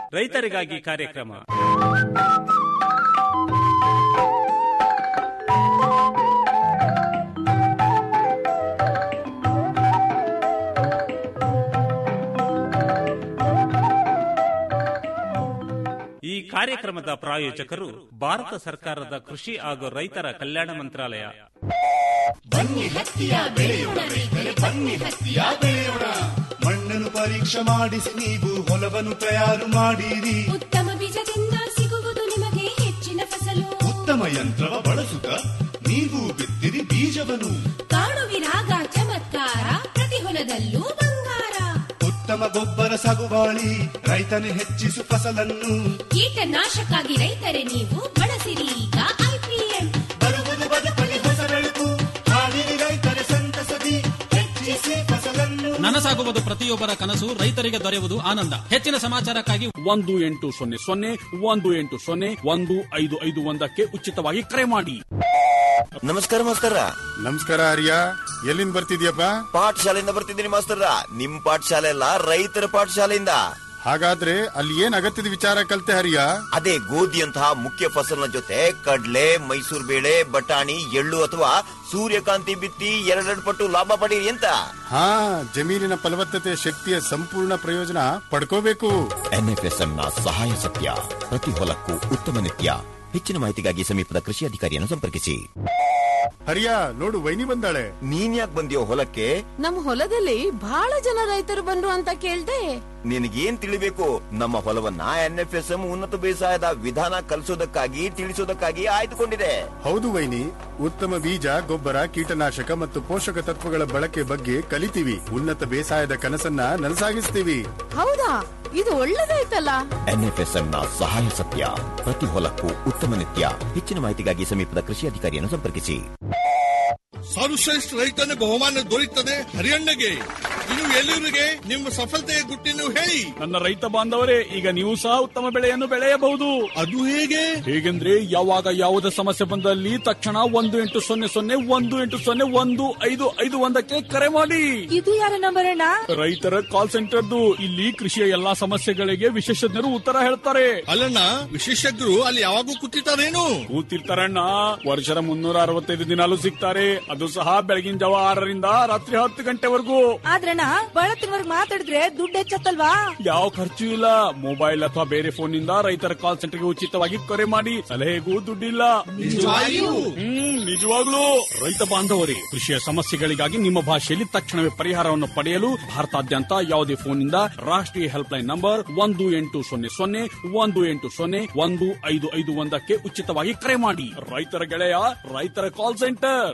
ರೈತರಿಗಾಗಿ ಕಾರ್ಯಕ್ರಮ ಈ ಕಾರ್ಯಕ್ರಮದ ಪ್ರಾಯೋಜಕರು ಭಾರತ ಸರ್ಕಾರದ ಕೃಷಿ ಹಾಗೂ ರೈತರ ಕಲ್ಯಾಣ ಮಂತ್ರಾಲಯ ಬನ್ನಿ ಹತ್ತಿಯ ಬೆಳೆಯೋಣ ರೈತರೆ ಬನ್ನಿ ಹತ್ತಿಯ ಬೆಳೆಯೋಣ ಮಣ್ಣನ್ನು ಪರೀಕ್ಷೆ ಮಾಡಿಸಿ ನೀವು ಹೊಲವನ್ನು ತಯಾರು ಮಾಡಿರಿ ಉತ್ತಮ ಬೀಜದಿಂದ ಸಿಗುವುದು ನಿಮಗೆ ಹೆಚ್ಚಿನ ಫಸಲು ಉತ್ತಮ ಯಂತ್ರವ ಬಳಸುತ್ತ ನೀವು ಬಿತ್ತಿರಿ ಬೀಜವನ್ನು ಕಾಣುವಿರಾಗ ಚಮತ್ಕಾರ ಪ್ರತಿ ಹೊಲದಲ್ಲೂ ಬಂಗಾರ ಉತ್ತಮ ಗೊಬ್ಬರ ಸಾಗುವಾಳಿ ರೈತನು ಹೆಚ್ಚಿಸು ಫಸಲನ್ನು ಕೀಟನಾಶಕ್ಕಾಗಿ ರೈತರೆ ನೀವು ಬಳಸಿರಿ ಈಗ ಐಪಿಎಂ ಬರುವುದು ಬದುಕಲಿ ಹೊಸ ಬೆಳಕು ಹಾಡಿರಿ ರೈತರ ಸಂತಸದಿ ಹೆಚ್ಚಿಸಿ ಫಸಲನ್ನು ನನಸಾಗುವುದು ಪ್ರತಿಯೊಬ್ಬರ ಕನಸು ರೈತರಿಗೆ ದೊರೆಯುವುದು ಆನಂದ ಹೆಚ್ಚಿನ ಸಮಾಚಾರಕ್ಕಾಗಿ ಒಂದು ಎಂಟು ಸೊನ್ನೆ ಸೊನ್ನೆ ಒಂದು ಎಂಟು ಸೊನ್ನೆ ಒಂದು ಐದು ಐದು ಒಂದಕ್ಕೆ ಉಚಿತವಾಗಿ ಕರೆ ಮಾಡಿ ನಮಸ್ಕಾರ ಮಾಸ್ತರ ನಮಸ್ಕಾರ ಹರಿಯ ಎಲ್ಲಿಂದ ಬರ್ತಿದ್ಯಪ್ಪ ಪಾಠಶಾಲೆಯಿಂದ ಬರ್ತಿದ್ದೀನಿ ಮಾಸ್ತರ ನಿಮ್ ಪಾಠಶಾಲೆ ಅಲ್ಲ ರೈತರ ಪಾಠಶಾಲೆಯಿಂದ ಹಾಗಾದ್ರೆ ಅಲ್ಲಿ ಏನ್ ಅಗತ್ಯದ ವಿಚಾರ ಕಲ್ತೆ ಹರಿಯ ಅದೇ ಗೋಧಿಯಂತಹ ಮುಖ್ಯ ಫಸಲಿನ ಜೊತೆ ಕಡ್ಲೆ ಮೈಸೂರು ಬೇಳೆ ಬಟಾಣಿ ಎಳ್ಳು ಅಥವಾ ಸೂರ್ಯಕಾಂತಿ ಬಿತ್ತಿ ಎರಡೆರಡು ಪಟ್ಟು ಲಾಭ ಪಡೀರಿ ಅಂತ ಹಾ ಜಮೀನಿನ ಫಲವತ್ತತೆ ಶಕ್ತಿಯ ಸಂಪೂರ್ಣ ಪ್ರಯೋಜನ ಪಡ್ಕೋಬೇಕು ಎನ್ಎಫ್ಎಸ್ಎಂ ನ ಸಹಾಯ ಸತ್ಯ ಪ್ರತಿ ಹೊಲಕ್ಕೂ ಉತ್ತಮ ನಿತ್ಯ ಹೆಚ್ಚಿನ ಮಾಹಿತಿಗಾಗಿ ಸಮೀಪದ ಕೃಷಿ ಅಧಿಕಾರಿಯನ್ನು ಸಂಪರ್ಕಿಸಿ ಹರಿಯ ನೋಡು ವೈನಿ ಬಂದಾಳೆ ನೀನ್ ಯಾಕೆ ಬಂದಿಯೋ ಹೊಲಕ್ಕೆ ನಮ್ ಹೊಲದಲ್ಲಿ ಬಹಳ ಜನ ರೈತರು ಬಂದ್ರು ಅಂತ ಕೇಳ್ದೆ ನಿನಗೇನ್ ತಿಳಿಬೇಕು ನಮ್ಮ ಹೊಲವನ್ನ ಎನ್ಎಫ್ಎಸ್ಎಂ ಉನ್ನತ ಬೇಸಾಯದ ವಿಧಾನ ಕಲಿಸೋದಕ್ಕಾಗಿ ತಿಳಿಸೋದಕ್ಕಾಗಿ ಆಯ್ದುಕೊಂಡಿದೆ ಹೌದು ವೈನಿ ಉತ್ತಮ ಬೀಜ ಗೊಬ್ಬರ ಕೀಟನಾಶಕ ಮತ್ತು ಪೋಷಕ ತತ್ವಗಳ ಬಳಕೆ ಬಗ್ಗೆ ಕಲಿತೀವಿ ಉನ್ನತ ಬೇಸಾಯದ ಕನಸನ್ನ ನನಸಾಗಿಸ್ತೀವಿ ಹೌದಾ ಇದು ಒಳ್ಳೇದಾಯ್ತಲ್ಲ ಎನ್ಎಫ್ಎಸ್ಎಂ ನ ಸಹಾಯ ಸತ್ಯ ಪ್ರತಿ ಹೊಲಕ್ಕೂ ಉತ್ತಮ ನಿತ್ಯ ಹೆಚ್ಚಿನ ಮಾಹಿತಿಗಾಗಿ ಸಮೀಪದ ಕೃಷಿ ಅಧಿಕಾರಿಯನ್ನು ಸಂಪರ್ಕಿಸಿ ಸರ್ವಶ್ರೇಷ್ಠ ರೈತನ ಬಹುಮಾನ ದೊರೆಯುತ್ತದೆ ಹರಿಯಣ್ಣಗೆ ಇನ್ನು ಎಲ್ಲಿವರಿಗೆ ನಿಮ್ಮ ಸಫಲತೆಯ ಗುಟ್ಟಿನ ಹೇಳಿ ನನ್ನ ರೈತ ಬಾಂಧವರೇ ಈಗ ನೀವು ಸಹ ಉತ್ತಮ ಬೆಳೆಯನ್ನು ಬೆಳೆಯಬಹುದು ಅದು ಹೇಗೆ ಹೇಗೆಂದ್ರೆ ಯಾವಾಗ ಯಾವುದೇ ಸಮಸ್ಯೆ ಬಂದಲ್ಲಿ ತಕ್ಷಣ ಒಂದು ಎಂಟು ಸೊನ್ನೆ ಸೊನ್ನೆ ಒಂದು ಎಂಟು ಸೊನ್ನೆ ಒಂದು ಐದು ಐದು ಒಂದಕ್ಕೆ ಕರೆ ಮಾಡಿ ಇದು ಯಾರ ನಂಬರ್ ಅಣ್ಣ ರೈತರ ಕಾಲ್ ಸೆಂಟರ್ದು ಇಲ್ಲಿ ಕೃಷಿಯ ಎಲ್ಲಾ ಸಮಸ್ಯೆಗಳಿಗೆ ವಿಶೇಷಜ್ಞರು ಉತ್ತರ ಹೇಳ್ತಾರೆ ಅಲ್ಲಣ್ಣ ವಿಶೇಷಜ್ಞರು ಅಲ್ಲಿ ಯಾವಾಗೂ ಕೂತಿರ್ತಾರೇನು ಕೂತಿರ್ತಾರಣ್ಣ ವರ್ಷದ ಮುನ್ನೂರ ಅರವತ್ತೈದು ದಿನಾಲು ಸಿಗ್ತಾರೆ ಅದು ಸಹ ಬೆಳಗಿನ ಜಾವ ಆರರಿಂದ ರಾತ್ರಿ ಹತ್ತು ಗಂಟೆವರೆಗೂ ಆದ್ರಣ್ಣ ಬಹಳ ತಿಂಗಳಿಗೆ ಮಾತಾಡಿದ್ರೆ ದುಡ್ಡು ಹೆಚ್ಚತ್ತಲ್ವಾ ಯಾವ ಖರ್ಚು ಇಲ್ಲ ಮೊಬೈಲ್ ಅಥವಾ ಬೇರೆ ಫೋನ್ ನಿಂದ ರೈತರ ಕಾಲ್ ಸೆಂಟರ್ಗೆ ಉಚಿತವಾಗಿ ಕರೆ ಮಾಡಿ ಸಲಹೆಗೂ ದುಡ್ಡಿಲ್ಲ ನಿಜವಾಗಿಯೂ? ಹ್ಮ್ ನಿಜವಾಗ್ಲೂ ರೈತ ಬಾಂಧವರೇ ಕೃಷಿಯ ಸಮಸ್ಯೆಗಳಿಗಾಗಿ ನಿಮ್ಮ ಭಾಷೆಯಲ್ಲಿ ತಕ್ಷಣವೇ ಪರಿಹಾರವನ್ನು ಪಡೆಯಲು ಭಾರತಾದ್ಯಂತ ಯಾವುದೇ ಫೋನ್ ನಿಂದ ರಾಷ್ಟ್ರೀಯ ಹೆಲ್ಪ್ ಲೈನ್ ನಂಬರ್ ಒಂದು ಎಂಟು ಸೊನ್ನೆ ಸೊನ್ನೆ ಒಂದು ಎಂಟು ಸೊನ್ನೆ ಒಂದು ಐದು ಐದು ಒಂದಕ್ಕೆ ಉಚಿತವಾಗಿ ಕರೆ ಮಾಡಿ ರೈತರ ಗೆಳೆಯ ರೈತರ ಕಾಲ್ ಸೆಂಟರ್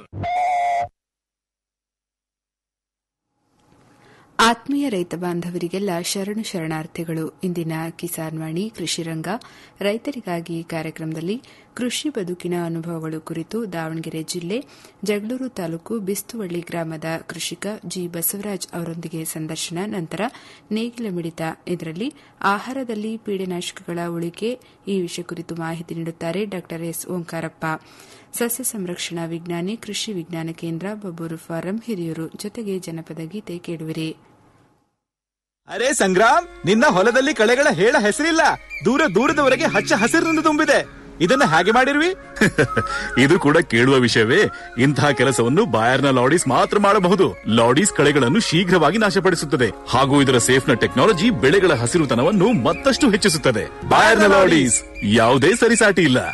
ಆತ್ಮೀಯ ರೈತ ಬಾಂಧವರಿಗೆಲ್ಲ ಶರಣು ಶರಣಾರ್ಥಿಗಳು ಇಂದಿನ ಕಿಸಾನ್ ವಾಣಿ ಕೃಷಿ ರಂಗ ರೈತರಿಗಾಗಿ ಕಾರ್ಯಕ್ರಮದಲ್ಲಿ ಕೃಷಿ ಬದುಕಿನ ಅನುಭವಗಳು ಕುರಿತು ದಾವಣಗೆರೆ ಜಿಲ್ಲೆ ಜಗಳೂರು ತಾಲೂಕು ಬಿಸ್ತುವಳ್ಳಿ ಗ್ರಾಮದ ಕೃಷಿಕ ಜಿ ಬಸವರಾಜ್ ಅವರೊಂದಿಗೆ ಸಂದರ್ಶನ ನಂತರ ನೇಗಿಲ ಮಿಡಿತ ಇದರಲ್ಲಿ ಆಹಾರದಲ್ಲಿ ಪೀಡನಾಶಕಗಳ ಉಳಿಕೆ ಈ ವಿಷಯ ಕುರಿತು ಮಾಹಿತಿ ನೀಡುತ್ತಾರೆ ಡಾ ಎಸ್ ಓಂಕಾರಪ್ಪ ಸಸ್ಯ ಸಂರಕ್ಷಣಾ ವಿಜ್ಞಾನಿ ಕೃಷಿ ವಿಜ್ಞಾನ ಕೇಂದ್ರ ಬಬ್ಬೂರು ಫಾರಂ ಹಿರಿಯೂರು ಜೊತೆಗೆ ಜನಪದ ಗೀತೆ ಕೇಳುವಿರಿ ಅರೆ ಸಂಗ್ರಾಮ್ ನಿನ್ನ ಹೊಲದಲ್ಲಿ ಕಳೆಗಳ ಹೇಳ ಹೆಸರಿಲ್ಲ ದೂರ ದೂರದವರೆಗೆ ಹಚ್ಚ ಹಸಿರಿನಿಂದ ತುಂಬಿದೆ ಇದನ್ನ ಹಾಗೆ ಮಾಡಿರ್ವಿ ಇದು ಕೂಡ ಕೇಳುವ ವಿಷಯವೇ ಇಂತಹ ಕೆಲಸವನ್ನು ಬಾಯರ್ನ ಲಾಡೀಸ್ ಮಾತ್ರ ಮಾಡಬಹುದು ಲಾಡೀಸ್ ಕಳೆಗಳನ್ನು ಶೀಘ್ರವಾಗಿ ನಾಶಪಡಿಸುತ್ತದೆ ಹಾಗೂ ಇದರ ಸೇಫ್ನ ಟೆಕ್ನಾಲಜಿ ಬೆಳೆಗಳ ಹಸಿರುತನವನ್ನು ಮತ್ತಷ್ಟು ಹೆಚ್ಚಿಸುತ್ತದೆ ಬಾಯರ್ನ ಲಾಡೀಸ್ ಯಾವುದೇ ಸರಿಸಾಟಿ ಇಲ್ಲ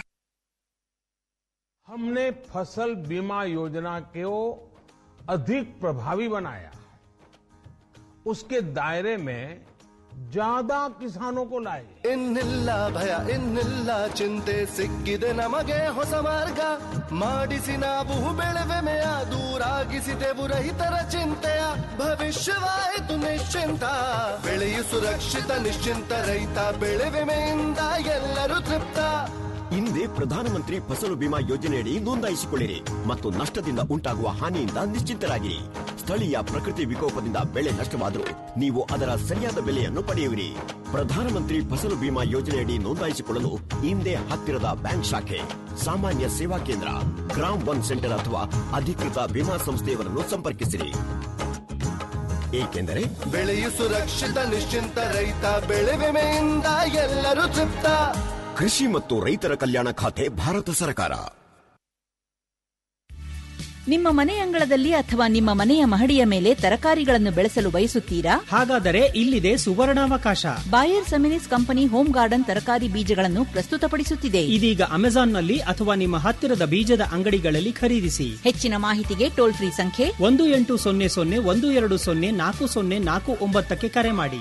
हमने फसल बीमा योजना को अधिक प्रभावी बनाया उसके दायरे में ज्यादा किसानों को लाए ಇನ್ನಿಲ್ಲ ಭಯ ಇನ್ನಿಲ್ಲ ಚಿಂತೆ ಸಿಕ್ಕಿದೆ ನಮಗೆ ಹೊಸ ಮಾರ್ಗ ಮಾಡಿಸಿ ನಾವು ಬೆಳೆವೆಮೆಯ ದೂರಾಗಿಸಿದೆವು ರೈತರ ಚಿಂತೆಯ ಭವಿಷ್ಯವಾಯಿತು ನಿಶ್ಚಿಂತ ಬೆಳೆಯು ಸುರಕ್ಷಿತ ನಿಶ್ಚಿಂತ ರೈತ ಬೆಳೆ ವಿಮೆಯಿಂದ ಎಲ್ಲರೂ ತೃಪ್ತ ಹಿಂದೆ ಪ್ರಧಾನಮಂತ್ರಿ ಫಸಲು ಬಿಮಾ ಯೋಜನೆಯಡಿ ನೋಂದಾಯಿಸಿಕೊಳ್ಳಿರಿ ಮತ್ತು ನಷ್ಟದಿಂದ ಉಂಟಾಗುವ ಹಾನಿಯಿಂದ ನಿಶ್ಚಿಂತರಾಗಿರಿ ಸ್ಥಳೀಯ ಪ್ರಕೃತಿ ವಿಕೋಪದಿಂದ ಬೆಳೆ ನಷ್ಟವಾದರೂ ನೀವು ಅದರ ಸರಿಯಾದ ಬೆಲೆಯನ್ನು ಪಡೆಯುವಿರಿ ಪ್ರಧಾನಮಂತ್ರಿ ಫಸಲು ಬಿಮಾ ಯೋಜನೆಯಡಿ ನೋಂದಾಯಿಸಿಕೊಳ್ಳಲು ಹಿಂದೆ ಹತ್ತಿರದ ಬ್ಯಾಂಕ್ ಶಾಖೆ ಸಾಮಾನ್ಯ ಸೇವಾ ಕೇಂದ್ರ ಗ್ರಾಮ್ ಒನ್ ಸೆಂಟರ್ ಅಥವಾ ಅಧಿಕೃತ ವಿಮಾ ಸಂಸ್ಥೆಯವರನ್ನು ಸಂಪರ್ಕಿಸಿರಿ ಏಕೆಂದರೆ ಬೆಳೆಯು ಸುರಕ್ಷಿತ ನಿಶ್ಚಿಂತ ರೈತ ಬೆಳೆ ವಿಮೆಯಿಂದ ಎಲ್ಲರೂ ತೃಪ್ತ ಕೃಷಿ ಮತ್ತು ರೈತರ ಕಲ್ಯಾಣ ಖಾತೆ ಭಾರತ ಸರ್ಕಾರ ನಿಮ್ಮ ಮನೆ ಅಂಗಳದಲ್ಲಿ ಅಥವಾ ನಿಮ್ಮ ಮನೆಯ ಮಹಡಿಯ ಮೇಲೆ ತರಕಾರಿಗಳನ್ನು ಬೆಳೆಸಲು ಬಯಸುತ್ತೀರಾ ಹಾಗಾದರೆ ಇಲ್ಲಿದೆ ಸುವರ್ಣಾವಕಾಶ Bayer Seminis company home garden ತರಕಾರಿ ಬೀಜಗಳನ್ನು ಪ್ರಸ್ತುತಪಡಿಸುತ್ತಿದೆ ಇದೀಗ ಅಮೆಜಾನ್ನಲ್ಲಿ ಅಥವಾ ನಿಮ್ಮ ಹತ್ತಿರದ ಬೀಜದ ಅಂಗಡಿಗಳಲ್ಲಿ ಖರೀದಿಸಿ ಹೆಚ್ಚಿನ ಮಾಹಿತಿಗೆ ಟೋಲ್ ಫ್ರೀ ಸಂಖ್ಯೆ ಒಂದು ಎಂಟು ಸೊನ್ನೆ ಸೊನ್ನೆ ಒಂದು ಎರಡು ಸೊನ್ನೆ ನಾಲ್ಕು ಸೊನ್ನೆ ನಾಲ್ಕು ಒಂಬತ್ತಕ್ಕೆ ಕರೆ ಮಾಡಿ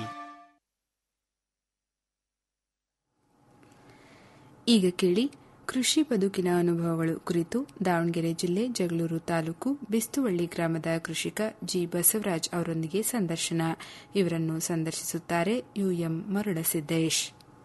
ಈಗ ಕೇಳಿ ಕೃಷಿ ಬದುಕಿನ ಅನುಭವಗಳು ಕುರಿತು ದಾವಣಗೆರೆ ಜಿಲ್ಲೆ ಜಗಳೂರು ತಾಲೂಕು ಬಿಸ್ತುವಳ್ಳಿ ಗ್ರಾಮದ ಕೃಷಿಕ ಜಿ ಬಸವರಾಜ್ ಅವರೊಂದಿಗೆ ಸಂದರ್ಶನ ಇವರನ್ನು ಸಂದರ್ಶಿಸುತ್ತಾರೆ ಯುಎಂ ಮರುಳಸಿದ್ದೇಶ್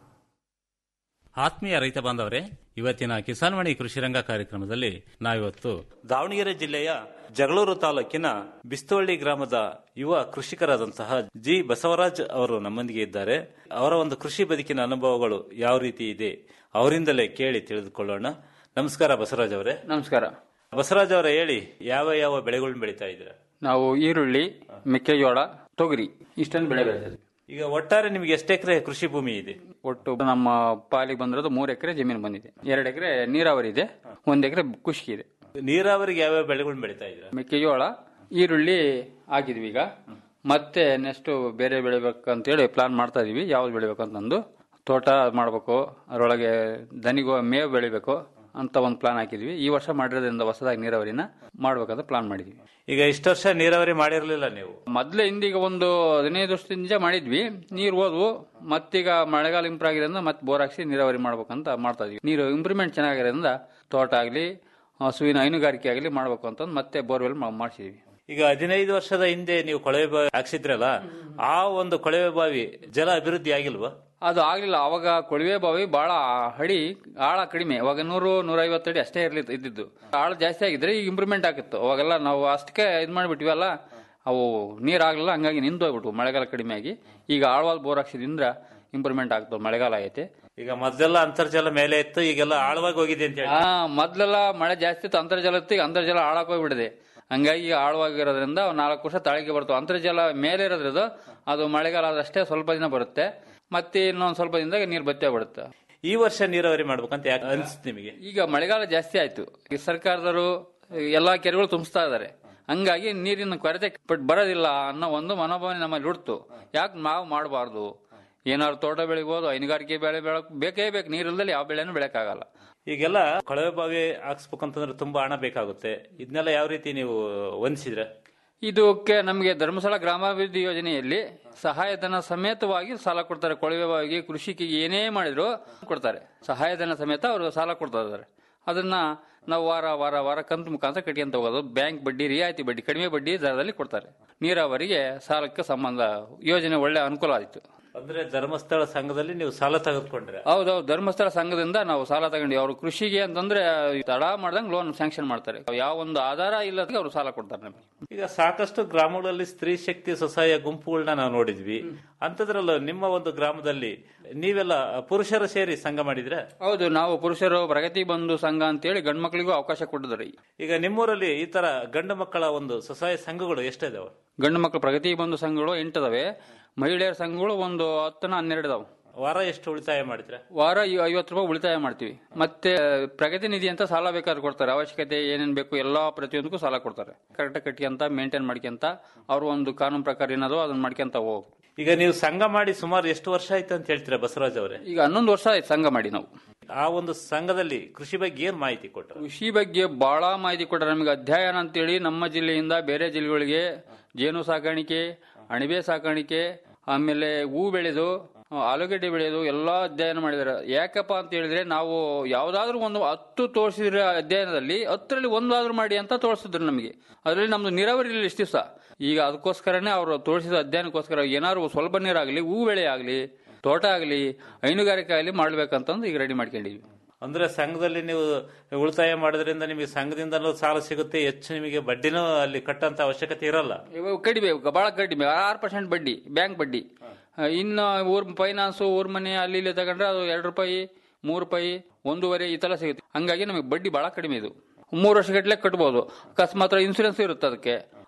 ಆತ್ಮೀಯ ರೈತ ಬಾಂಧವರೇ ಇವತ್ತಿನ ಕಿಸಾನ್ವಾಣಿ ಕೃಷಿರಂಗ ಕಾರ್ಯಕ್ರಮದಲ್ಲಿ ನಾವಿವತ್ತು ದಾವಣಗೆರೆ ಜಿಲ್ಲೆಯ ಜಗಳೂರು ತಾಲೂಕಿನ ಬಿಸ್ತುವಳ್ಳಿ ಗ್ರಾಮದ ಯುವ ಕೃಷಿಕರಾದಂತಹ ಜಿ ಬಸವರಾಜ್ ಅವರು ನಮ್ಮೊಂದಿಗೆ ಇದ್ದಾರೆ ಅವರ ಒಂದು ಕೃಷಿ ಬದುಕಿನ ಅನುಭವಗಳು ಯಾವ ರೀತಿ ಇದೆ ಅವರಿಂದಲೇ ಕೇಳಿ ತಿಳಿದುಕೊಳ್ಳೋಣ ನಮಸ್ಕಾರ ಬಸವರಾಜ್ ಅವರೇ ನಮಸ್ಕಾರ ಬಸವರಾಜ್ ಅವರೇ ಹೇಳಿ ಯಾವ ಯಾವ ಬೆಳೆಗಳನ್ನ ಬೆಳೀತಾ ಇದ್ದೀರಾ ನಾವು ಈರುಳ್ಳಿ ಮೆಕ್ಕೆಜೋಳ ತೊಗರಿ ಇಷ್ಟೊಂದು ಬೆಳೆ ಬೆಳೆದಿದ್ವಿ ಈಗ ಒಟ್ಟಾರೆ ನಿಮ್ಗೆ ಎಷ್ಟು ಎಕರೆ ಕೃಷಿ ಭೂಮಿ ಇದೆ ಒಟ್ಟು ನಮ್ಮ ಪಾಲಿಗೆ ಬಂದಿರೋದು ಮೂರು ಎಕರೆ ಜಮೀನು ಬಂದಿದೆ ಎರಡು ಎಕರೆ ನೀರಾವರಿ ಇದೆ ಒಂದ್ ಎಕರೆ ಖುಷ್ಕಿ ಇದೆ ನೀರಾವರಿಗೆ ಯಾವ್ಯಾವ ಬೆಳೆಗಳನ್ನ ಬೆಳೀತಾ ಇದ್ದೀರಾ ಮೆಕ್ಕೆಜೋಳ ಈರುಳ್ಳಿ ಹಾಕಿದ್ವಿ ಈಗ ಮತ್ತೆ ನೆಕ್ಸ್ಟ್ ಬೇರೆ ಬೆಳಿಬೇಕಂತೇಳಿ ಪ್ಲಾನ್ ಮಾಡ್ತಾ ಇದೀವಿ ಯಾವ್ದು ಬೆಳಿಬೇಕಂತಂದು ತೋಟ ಮಾಡಬೇಕು ಅದರೊಳಗೆ ದನಿಗೋ ಮೇವು ಬೆಳಿಬೇಕು ಅಂತ ಒಂದು ಪ್ಲಾನ್ ಹಾಕಿದ್ವಿ ಈ ವರ್ಷ ಮಾಡಿರೋದ್ರಿಂದ ಹೊಸದಾಗಿ ನೀರಾವರಿನ ಮಾಡ್ಬೇಕಂತ ಪ್ಲಾನ್ ಮಾಡಿದ್ವಿ ಈಗ ಇಷ್ಟು ವರ್ಷ ನೀರಾವರಿ ಮಾಡಿರಲಿಲ್ಲ ನೀವು ಮೊದ್ಲೇ ಹಿಂದೀಗ ಒಂದು ಹದಿನೈದು ವರ್ಷದಿಂದ ಮಾಡಿದ್ವಿ ನೀರು ಹೋದ್ವು ಮತ್ತೀಗ ಮಳೆಗಾಲ ಇಂಪ್ರೂವ್ ಆಗಿರೋದ್ರಿಂದ ಮತ್ತೆ ಬೋರ್ ಹಾಕ್ಸಿ ನೀರಾವರಿ ಮಾಡ್ಬೇಕಂತ ಮಾಡ್ತಾ ಇದೀವಿ ನೀರು ಇಂಪ್ರೂವ್ಮೆಂಟ್ ಚೆನ್ನಾಗಿರೋದ್ರಿಂದ ತೋಟ ಆಗಲಿ ಹಸುವಿನ ಹೈನುಗಾರಿಕೆ ಆಗಲಿ ಮಾಡ್ಬೇಕು ಅಂತಂದು ಮತ್ತೆ ಬೋರ್ವೆಲ್ ಮಾಡಿಸಿದ್ವಿ ಈಗ ಹದಿನೈದು ವರ್ಷದ ಹಿಂದೆ ನೀವು ಕೊಳವೆ ಬಾವಿ ಹಾಕ್ಸಿದ್ರಲ್ಲ ಆ ಒಂದು ಕೊಳವೆ ಬಾವಿ ಜಲ ಅಭಿವೃದ್ಧಿ ಆಗಿಲ್ವಾ ಅದು ಆಗ್ಲಿಲ್ಲ ಅವಾಗ ಕೊಳವೆ ಬಾವಿ ಬಹಳ ಹಡಿ ಆಳ ಕಡಿಮೆ ಅವಾಗ ನೂರು ನೂರೈವತ್ತು ಅಡಿ ಅಷ್ಟೇ ಇರ್ಲಿ ಇದ್ದಿದ್ದು ಆಳ ಜಾಸ್ತಿ ಆಗಿದ್ರೆ ಈಗ ಇಂಪ್ರೂವ್ಮೆಂಟ್ ಆಗಿತ್ತು ಅವಾಗೆಲ್ಲ ನಾವು ಅಷ್ಟಕ್ಕೆ ಇದು ಮಾಡಿಬಿಟ್ವಲ್ಲ ಅವು ನೀರಾಗಲಿಲ್ಲ ಹಂಗಾಗಿ ನಿಂತು ಹೋಗ್ಬಿಟ್ವು ಮಳೆಗಾಲ ಕಡಿಮೆ ಆಗಿ ಈಗ ಆಳವಾದ ಬೋರ್ ಹಾಕ್ಸಿದ್ರಿಂದ ಇಂಪ್ರೂವ್ಮೆಂಟ್ ಆಗ್ತವೆ ಮಳೆಗಾಲ ಐತೆ ಈಗ ಮೊದಲೆಲ್ಲ ಅಂತರ್ಜಲ ಮೇಲೆ ಇತ್ತು ಈಗೆಲ್ಲ ಆಳವಾಗಿ ಹೋಗಿದೆ ಅಂತ ಹೇಳಿ ಆ ಮೊದ್ಲೆಲ್ಲ ಮಳೆ ಜಾಸ್ತಿ ಇತ್ತು ಅಂತರ್ಜಲ ಇತ್ತು ಈಗ ಅಂತರ್ಜಲ ಆಳಕ್ಕೆ ಹೋಗ್ಬಿಟ್ಟಿದೆ ಹಂಗಾಗಿ ಈಗ ಆಳವಾಗಿರೋದ್ರಿಂದ ಒಂದ್ ನಾಲ್ಕು ವರ್ಷ ತಾಳಿಗೆ ಬರ್ತವೆ ಅಂತರ್ಜಲ ಮೇಲೆ ಇರೋದ್ರದ್ದು ಅದು ಮಳೆಗಾಲ ಆದಷ್ಟೇ ಸ್ವಲ್ಪ ದಿನ ಬರುತ್ತೆ ಮತ್ತೆ ಇನ್ನೊಂದ್ ಸ್ವಲ್ಪ ದಿನದಾಗ ನೀರು ಬತ್ತಿ ಬಿಡುತ್ತೆ ಈ ವರ್ಷ ನೀರಾವರಿ ಮಾಡ್ಬೇಕಂತ ಯಾಕೆ ಅನ್ಸುತ್ತೆ ನಿಮಗೆ ಈಗ ಮಳೆಗಾಲ ಜಾಸ್ತಿ ಆಯ್ತು ಈ ಸರ್ಕಾರದವರು ಎಲ್ಲಾ ಕೆರೆಗಳು ತುಂಬಿಸ್ತಾ ಇದಾರೆ ಹಂಗಾಗಿ ನೀರಿನ ಕೊರತೆ ಪಟ್ ಬರೋದಿಲ್ಲ ಅನ್ನೋ ಒಂದು ಮನೋಭಾವನೆ ನಮ್ಮಲ್ಲಿ ಹುಡ್ತು ಯಾಕೆ ನಾವು ಮಾಡಬಾರ್ದು ಏನಾದ್ರು ತೋಟ ಬೆಳಿಬೋದು ಹೈನುಗಾರಿಕೆ ಬೆಳೆ ಬೆಳಕ್ ಬೇಕೇ ಬೇಕು ನೀರಿಲ್ದಲ್ಲಿ ಯಾವ ಬೆಳೆನೂ ಬೆಳಕಾಗಲ್ಲ ಈಗೆಲ್ಲ ಕೊಳವೆ ಬಾವಿ ಹಾಕ್ಸ್ಬೇಕಂತಂದ್ರೆ ತುಂಬಾ ಹಣ ಬೇಕಾಗುತ್ತೆ ಇದನ್ನೆಲ್ಲ ಯಾವ ರೀತಿ ನೀವು ಹೊಂದಿಸಿದ್ರೆ ಇದಕ್ಕೆ ನಮಗೆ ಧರ್ಮಸ್ಥಳ ಗ್ರಾಮಾಭಿವೃದ್ಧಿ ಯೋಜನೆಯಲ್ಲಿ ಸಹಾಯಧನ ಸಮೇತವಾಗಿ ಸಾಲ ಕೊಡ್ತಾರೆ ಕೊಳವೆ ಬಾವಿಗೆ ಕೃಷಿಗೆ ಏನೇ ಮಾಡಿದ್ರು ಕೊಡ್ತಾರೆ ಸಹಾಯಧನ ಸಮೇತ ಅವರು ಸಾಲ ಕೊಡ್ತಾ ಇದ್ದಾರೆ ಅದನ್ನ ನಾವು ವಾರ ವಾರ ವಾರ ಕಂತು ಮುಖಾಂತರ ಕಟ್ಕೊಂತ ಹೋಗೋದು ಬ್ಯಾಂಕ್ ಬಡ್ಡಿ ರಿಯಾಯಿತಿ ಬಡ್ಡಿ ಕಡಿಮೆ ಬಡ್ಡಿ ದರದಲ್ಲಿ ಕೊಡ್ತಾರೆ ನೀರಾವರಿಗೆ ಸಾಲಕ್ಕೆ ಸಂಬಂಧ ಯೋಜನೆ ಒಳ್ಳೆ ಅನುಕೂಲ ಆಯಿತು ಅಂದ್ರೆ ಧರ್ಮಸ್ಥಳ ಸಂಘದಲ್ಲಿ ನೀವು ಸಾಲ ತೆಗೆದುಕೊಂಡ್ರೆ ಹೌದೌದು ಧರ್ಮಸ್ಥಳ ಸಂಘದಿಂದ ನಾವು ಸಾಲ ತಗೊಂಡಿವಿ ಅವರು ಕೃಷಿಗೆ ಅಂತಂದ್ರೆ ತಡ ಮಾಡ್ದಂಗೆ ಲೋನ್ ಸ್ಯಾಂಕ್ಷನ್ ಮಾಡ್ತಾರೆ ಯಾವ ಒಂದು ಆಧಾರ ಇಲ್ಲದ ಅವರು ಸಾಲ ಕೊಡ್ತಾರೆ ನಮಗೆ ಈಗ ಸಾಕಷ್ಟು ಗ್ರಾಮಗಳಲ್ಲಿ ಸ್ತ್ರೀ ಶಕ್ತಿ ಸ್ವಸಹಾಯ ಗುಂಪುಗಳನ್ನ ನಾವು ನೋಡಿದ್ವಿ ಅಂತದ್ರಲ್ಲೂ ನಿಮ್ಮ ಒಂದು ಗ್ರಾಮದಲ್ಲಿ ನೀವೆಲ್ಲ ಪುರುಷರು ಸೇರಿ ಸಂಘ ಮಾಡಿದ್ರೆ ಹೌದು ನಾವು ಪುರುಷರು ಪ್ರಗತಿ ಬಂಧು ಸಂಘ ಅಂತೇಳಿ ಗಂಡು ಮಕ್ಕಳಿಗೂ ಅವಕಾಶ ಕೊಟ್ಟಿದ್ದಾರೆ ಈಗ ನಿಮ್ಮೂರಲ್ಲಿ ಈ ತರ ಗಂಡು ಮಕ್ಕಳ ಒಂದು ಸ್ವಸಹಾಯ ಸಂಘಗಳು ಎಷ್ಟಿದಾವೆ ಗಂಡು ಮಕ್ಕಳು ಪ್ರಗತಿ ಬಂಧು ಸಂಘಗಳು ಎಂಟದವೆ ಮಹಿಳೆಯರ ಸಂಘಗಳು ಒಂದು ಹತ್ತನ ಹನ್ನೆರಡು ಇದಾವೆ ವಾರ ಎಷ್ಟು ಉಳಿತಾಯ ಮಾಡಿದ್ರೆ ವಾರ ಐ- ಐವತ್ತು ರೂಪಾಯಿ ಉಳಿತಾಯ ಮಾಡ್ತೀವಿ ಮತ್ತೆ ಪ್ರಗತಿ ನಿಧಿ ಅಂತ ಸಾಲ ಬೇಕಾದ್ರೆ ಕೊಡ್ತಾರೆ ಅವಶ್ಯಕತೆ ಏನೇನ್ ಬೇಕು ಎಲ್ಲಾ ಪ್ರತಿಯೊಂದಕ್ಕೂ ಸಾಲ ಕೊಡ್ತಾರೆ ಕರೆಕ್ಟ್ ಕಟ್ಕೊಂತ ಮೇಂಟೈನ್ ಮಾಡ್ಕೊಂತ ಅವ್ರ ಒಂದು ಕಾನೂನು ಪ್ರಕಾರ ಏನದೋ ಅದನ್ನ ಮಾಡ್ಕೊಂತ ಹೋಗ್ ಈಗ ನೀವು ಸಂಘ ಮಾಡಿ ಸುಮಾರು ಎಷ್ಟು ವರ್ಷ ಆಯ್ತು ಅಂತ ಹೇಳ್ತೀರಾ ಬಸವರಾಜ್ ಅವರೇ ಈಗ ಹನ್ನೊಂದು ವರ್ಷ ಆಯ್ತು ಸಂಘ ಮಾಡಿ ನಾವು ಆ ಒಂದು ಸಂಘದಲ್ಲಿ ಕೃಷಿ ಬಗ್ಗೆ ಏನ್ ಮಾಹಿತಿ ಕೊಟ್ಟರು ಕೃಷಿ ಬಗ್ಗೆ ಬಹಳ ಮಾಹಿತಿ ಕೊಟ್ಟರೆ ನಮಗೆ ಅಧ್ಯಯನ ಅಂತೇಳಿ ನಮ್ಮ ಜಿಲ್ಲೆಯಿಂದ ಬೇರೆ ಜಿಲ್ಲೆಗಳಿಗೆ ಜೇನು ಸಾಕಾಣಿಕೆ ಅಣಬೆ ಸಾಕಾಣಿಕೆ ಆಮೇಲೆ ಹೂ ಬೆಳೆದು ಆ, ಆಲೂಗಡ್ಡೆ ಬೆಳೆಯೋದು ಎಲ್ಲಾ ಅಧ್ಯಯನ ಮಾಡಿದ್ದಾರೆ ಯಾಕಪ್ಪ ಅಂತ ಹೇಳಿದ್ರೆ ನಾವು ಯಾವ್ದಾದ್ರು ಒಂದು ಹತ್ತು ತೋರಿಸಿದ್ರೆ ಅಧ್ಯಯನದಲ್ಲಿ ಹತ್ತರಲ್ಲಿ ಒಂದಾದ್ರೂ ಮಾಡಿ ಅಂತ ತೋರಿಸಿದ್ರು ನಮಗೆ ಅದರಲ್ಲಿ ನಮ್ದು ನೀರಾವರಿ ಇಲ್ಲ ಇಷ್ಟು ದಿವಸ ಈಗ ಅದಕ್ಕೋಸ್ಕರನೇ ಅವರು ತೋರಿಸಿದ ಅಧ್ಯಯನಕ್ಕೋಸ್ಕರ ಏನಾದ್ರು ಸ್ವಲ್ಪ ನೀರಾಗ್ಲಿ ಹೂ ಬೆಳೆ ಆಗ್ಲಿ ತೋಟ ಆಗ್ಲಿ ಹೈನುಗಾರಿಕೆ ಆಗ್ಲಿ ಮಾಡ್ಬೇಕಂತಂದು ಈಗ ರೆಡಿ ಮಾಡ್ಕೊಂಡಿದ್ವಿ ಅಂದ್ರೆ ಸಂಘದಲ್ಲಿ ನೀವು ಉಳಿತಾಯ ಮಾಡೋದ್ರಿಂದ ನಿಮಗೆ ಸಂಘದಿಂದಲೂ ಸಾಲ ಸಿಗುತ್ತೆ ಹೆಚ್ಚು ನಿಮಗೆ ಬಡ್ಡಿನೂ ಅಲ್ಲಿ ಕಟ್ಟಂತ ಅವಶ್ಯಕತೆ ಇರಲ್ಲ ಇವಾಗ ಕಡಿಮೆ ಬಹಳ ಕಡಿಮೆ ಆರು ಪರ್ಸೆಂಟ್ ಬಡ್ಡಿ ಬ್ಯಾಂಕ್ ಬಡ್ಡಿ ಆ, ಇನ್ನು ಊರ್ ಫೈನಾನ್ಸ್ ಊರ್ ಮನೆ ಅಲ್ಲಿ ಇಲ್ಲಿ ತಗೊಂಡ್ರೆ ಅದು ಎರಡು ರೂಪಾಯಿ ಮೂರು ರೂಪಾಯಿ ಒಂದೂವರೆ ಈ ತರ ಸಿಗುತ್ತೆ ಹಂಗಾಗಿ ನಮಗೆ ಬಡ್ಡಿ ಬಹಳ ಕಡಿಮೆ ಇದು ಮೂರು ವರ್ಷ ಗಟ್ಟಲೆ ಕಟ್ಬೋದು ಅಕಸ್ಮಾತ್ ಇನ್ಸೂರೆನ್ಸ್ ಇರುತ್ತೆ ಅದಕ್ಕೆ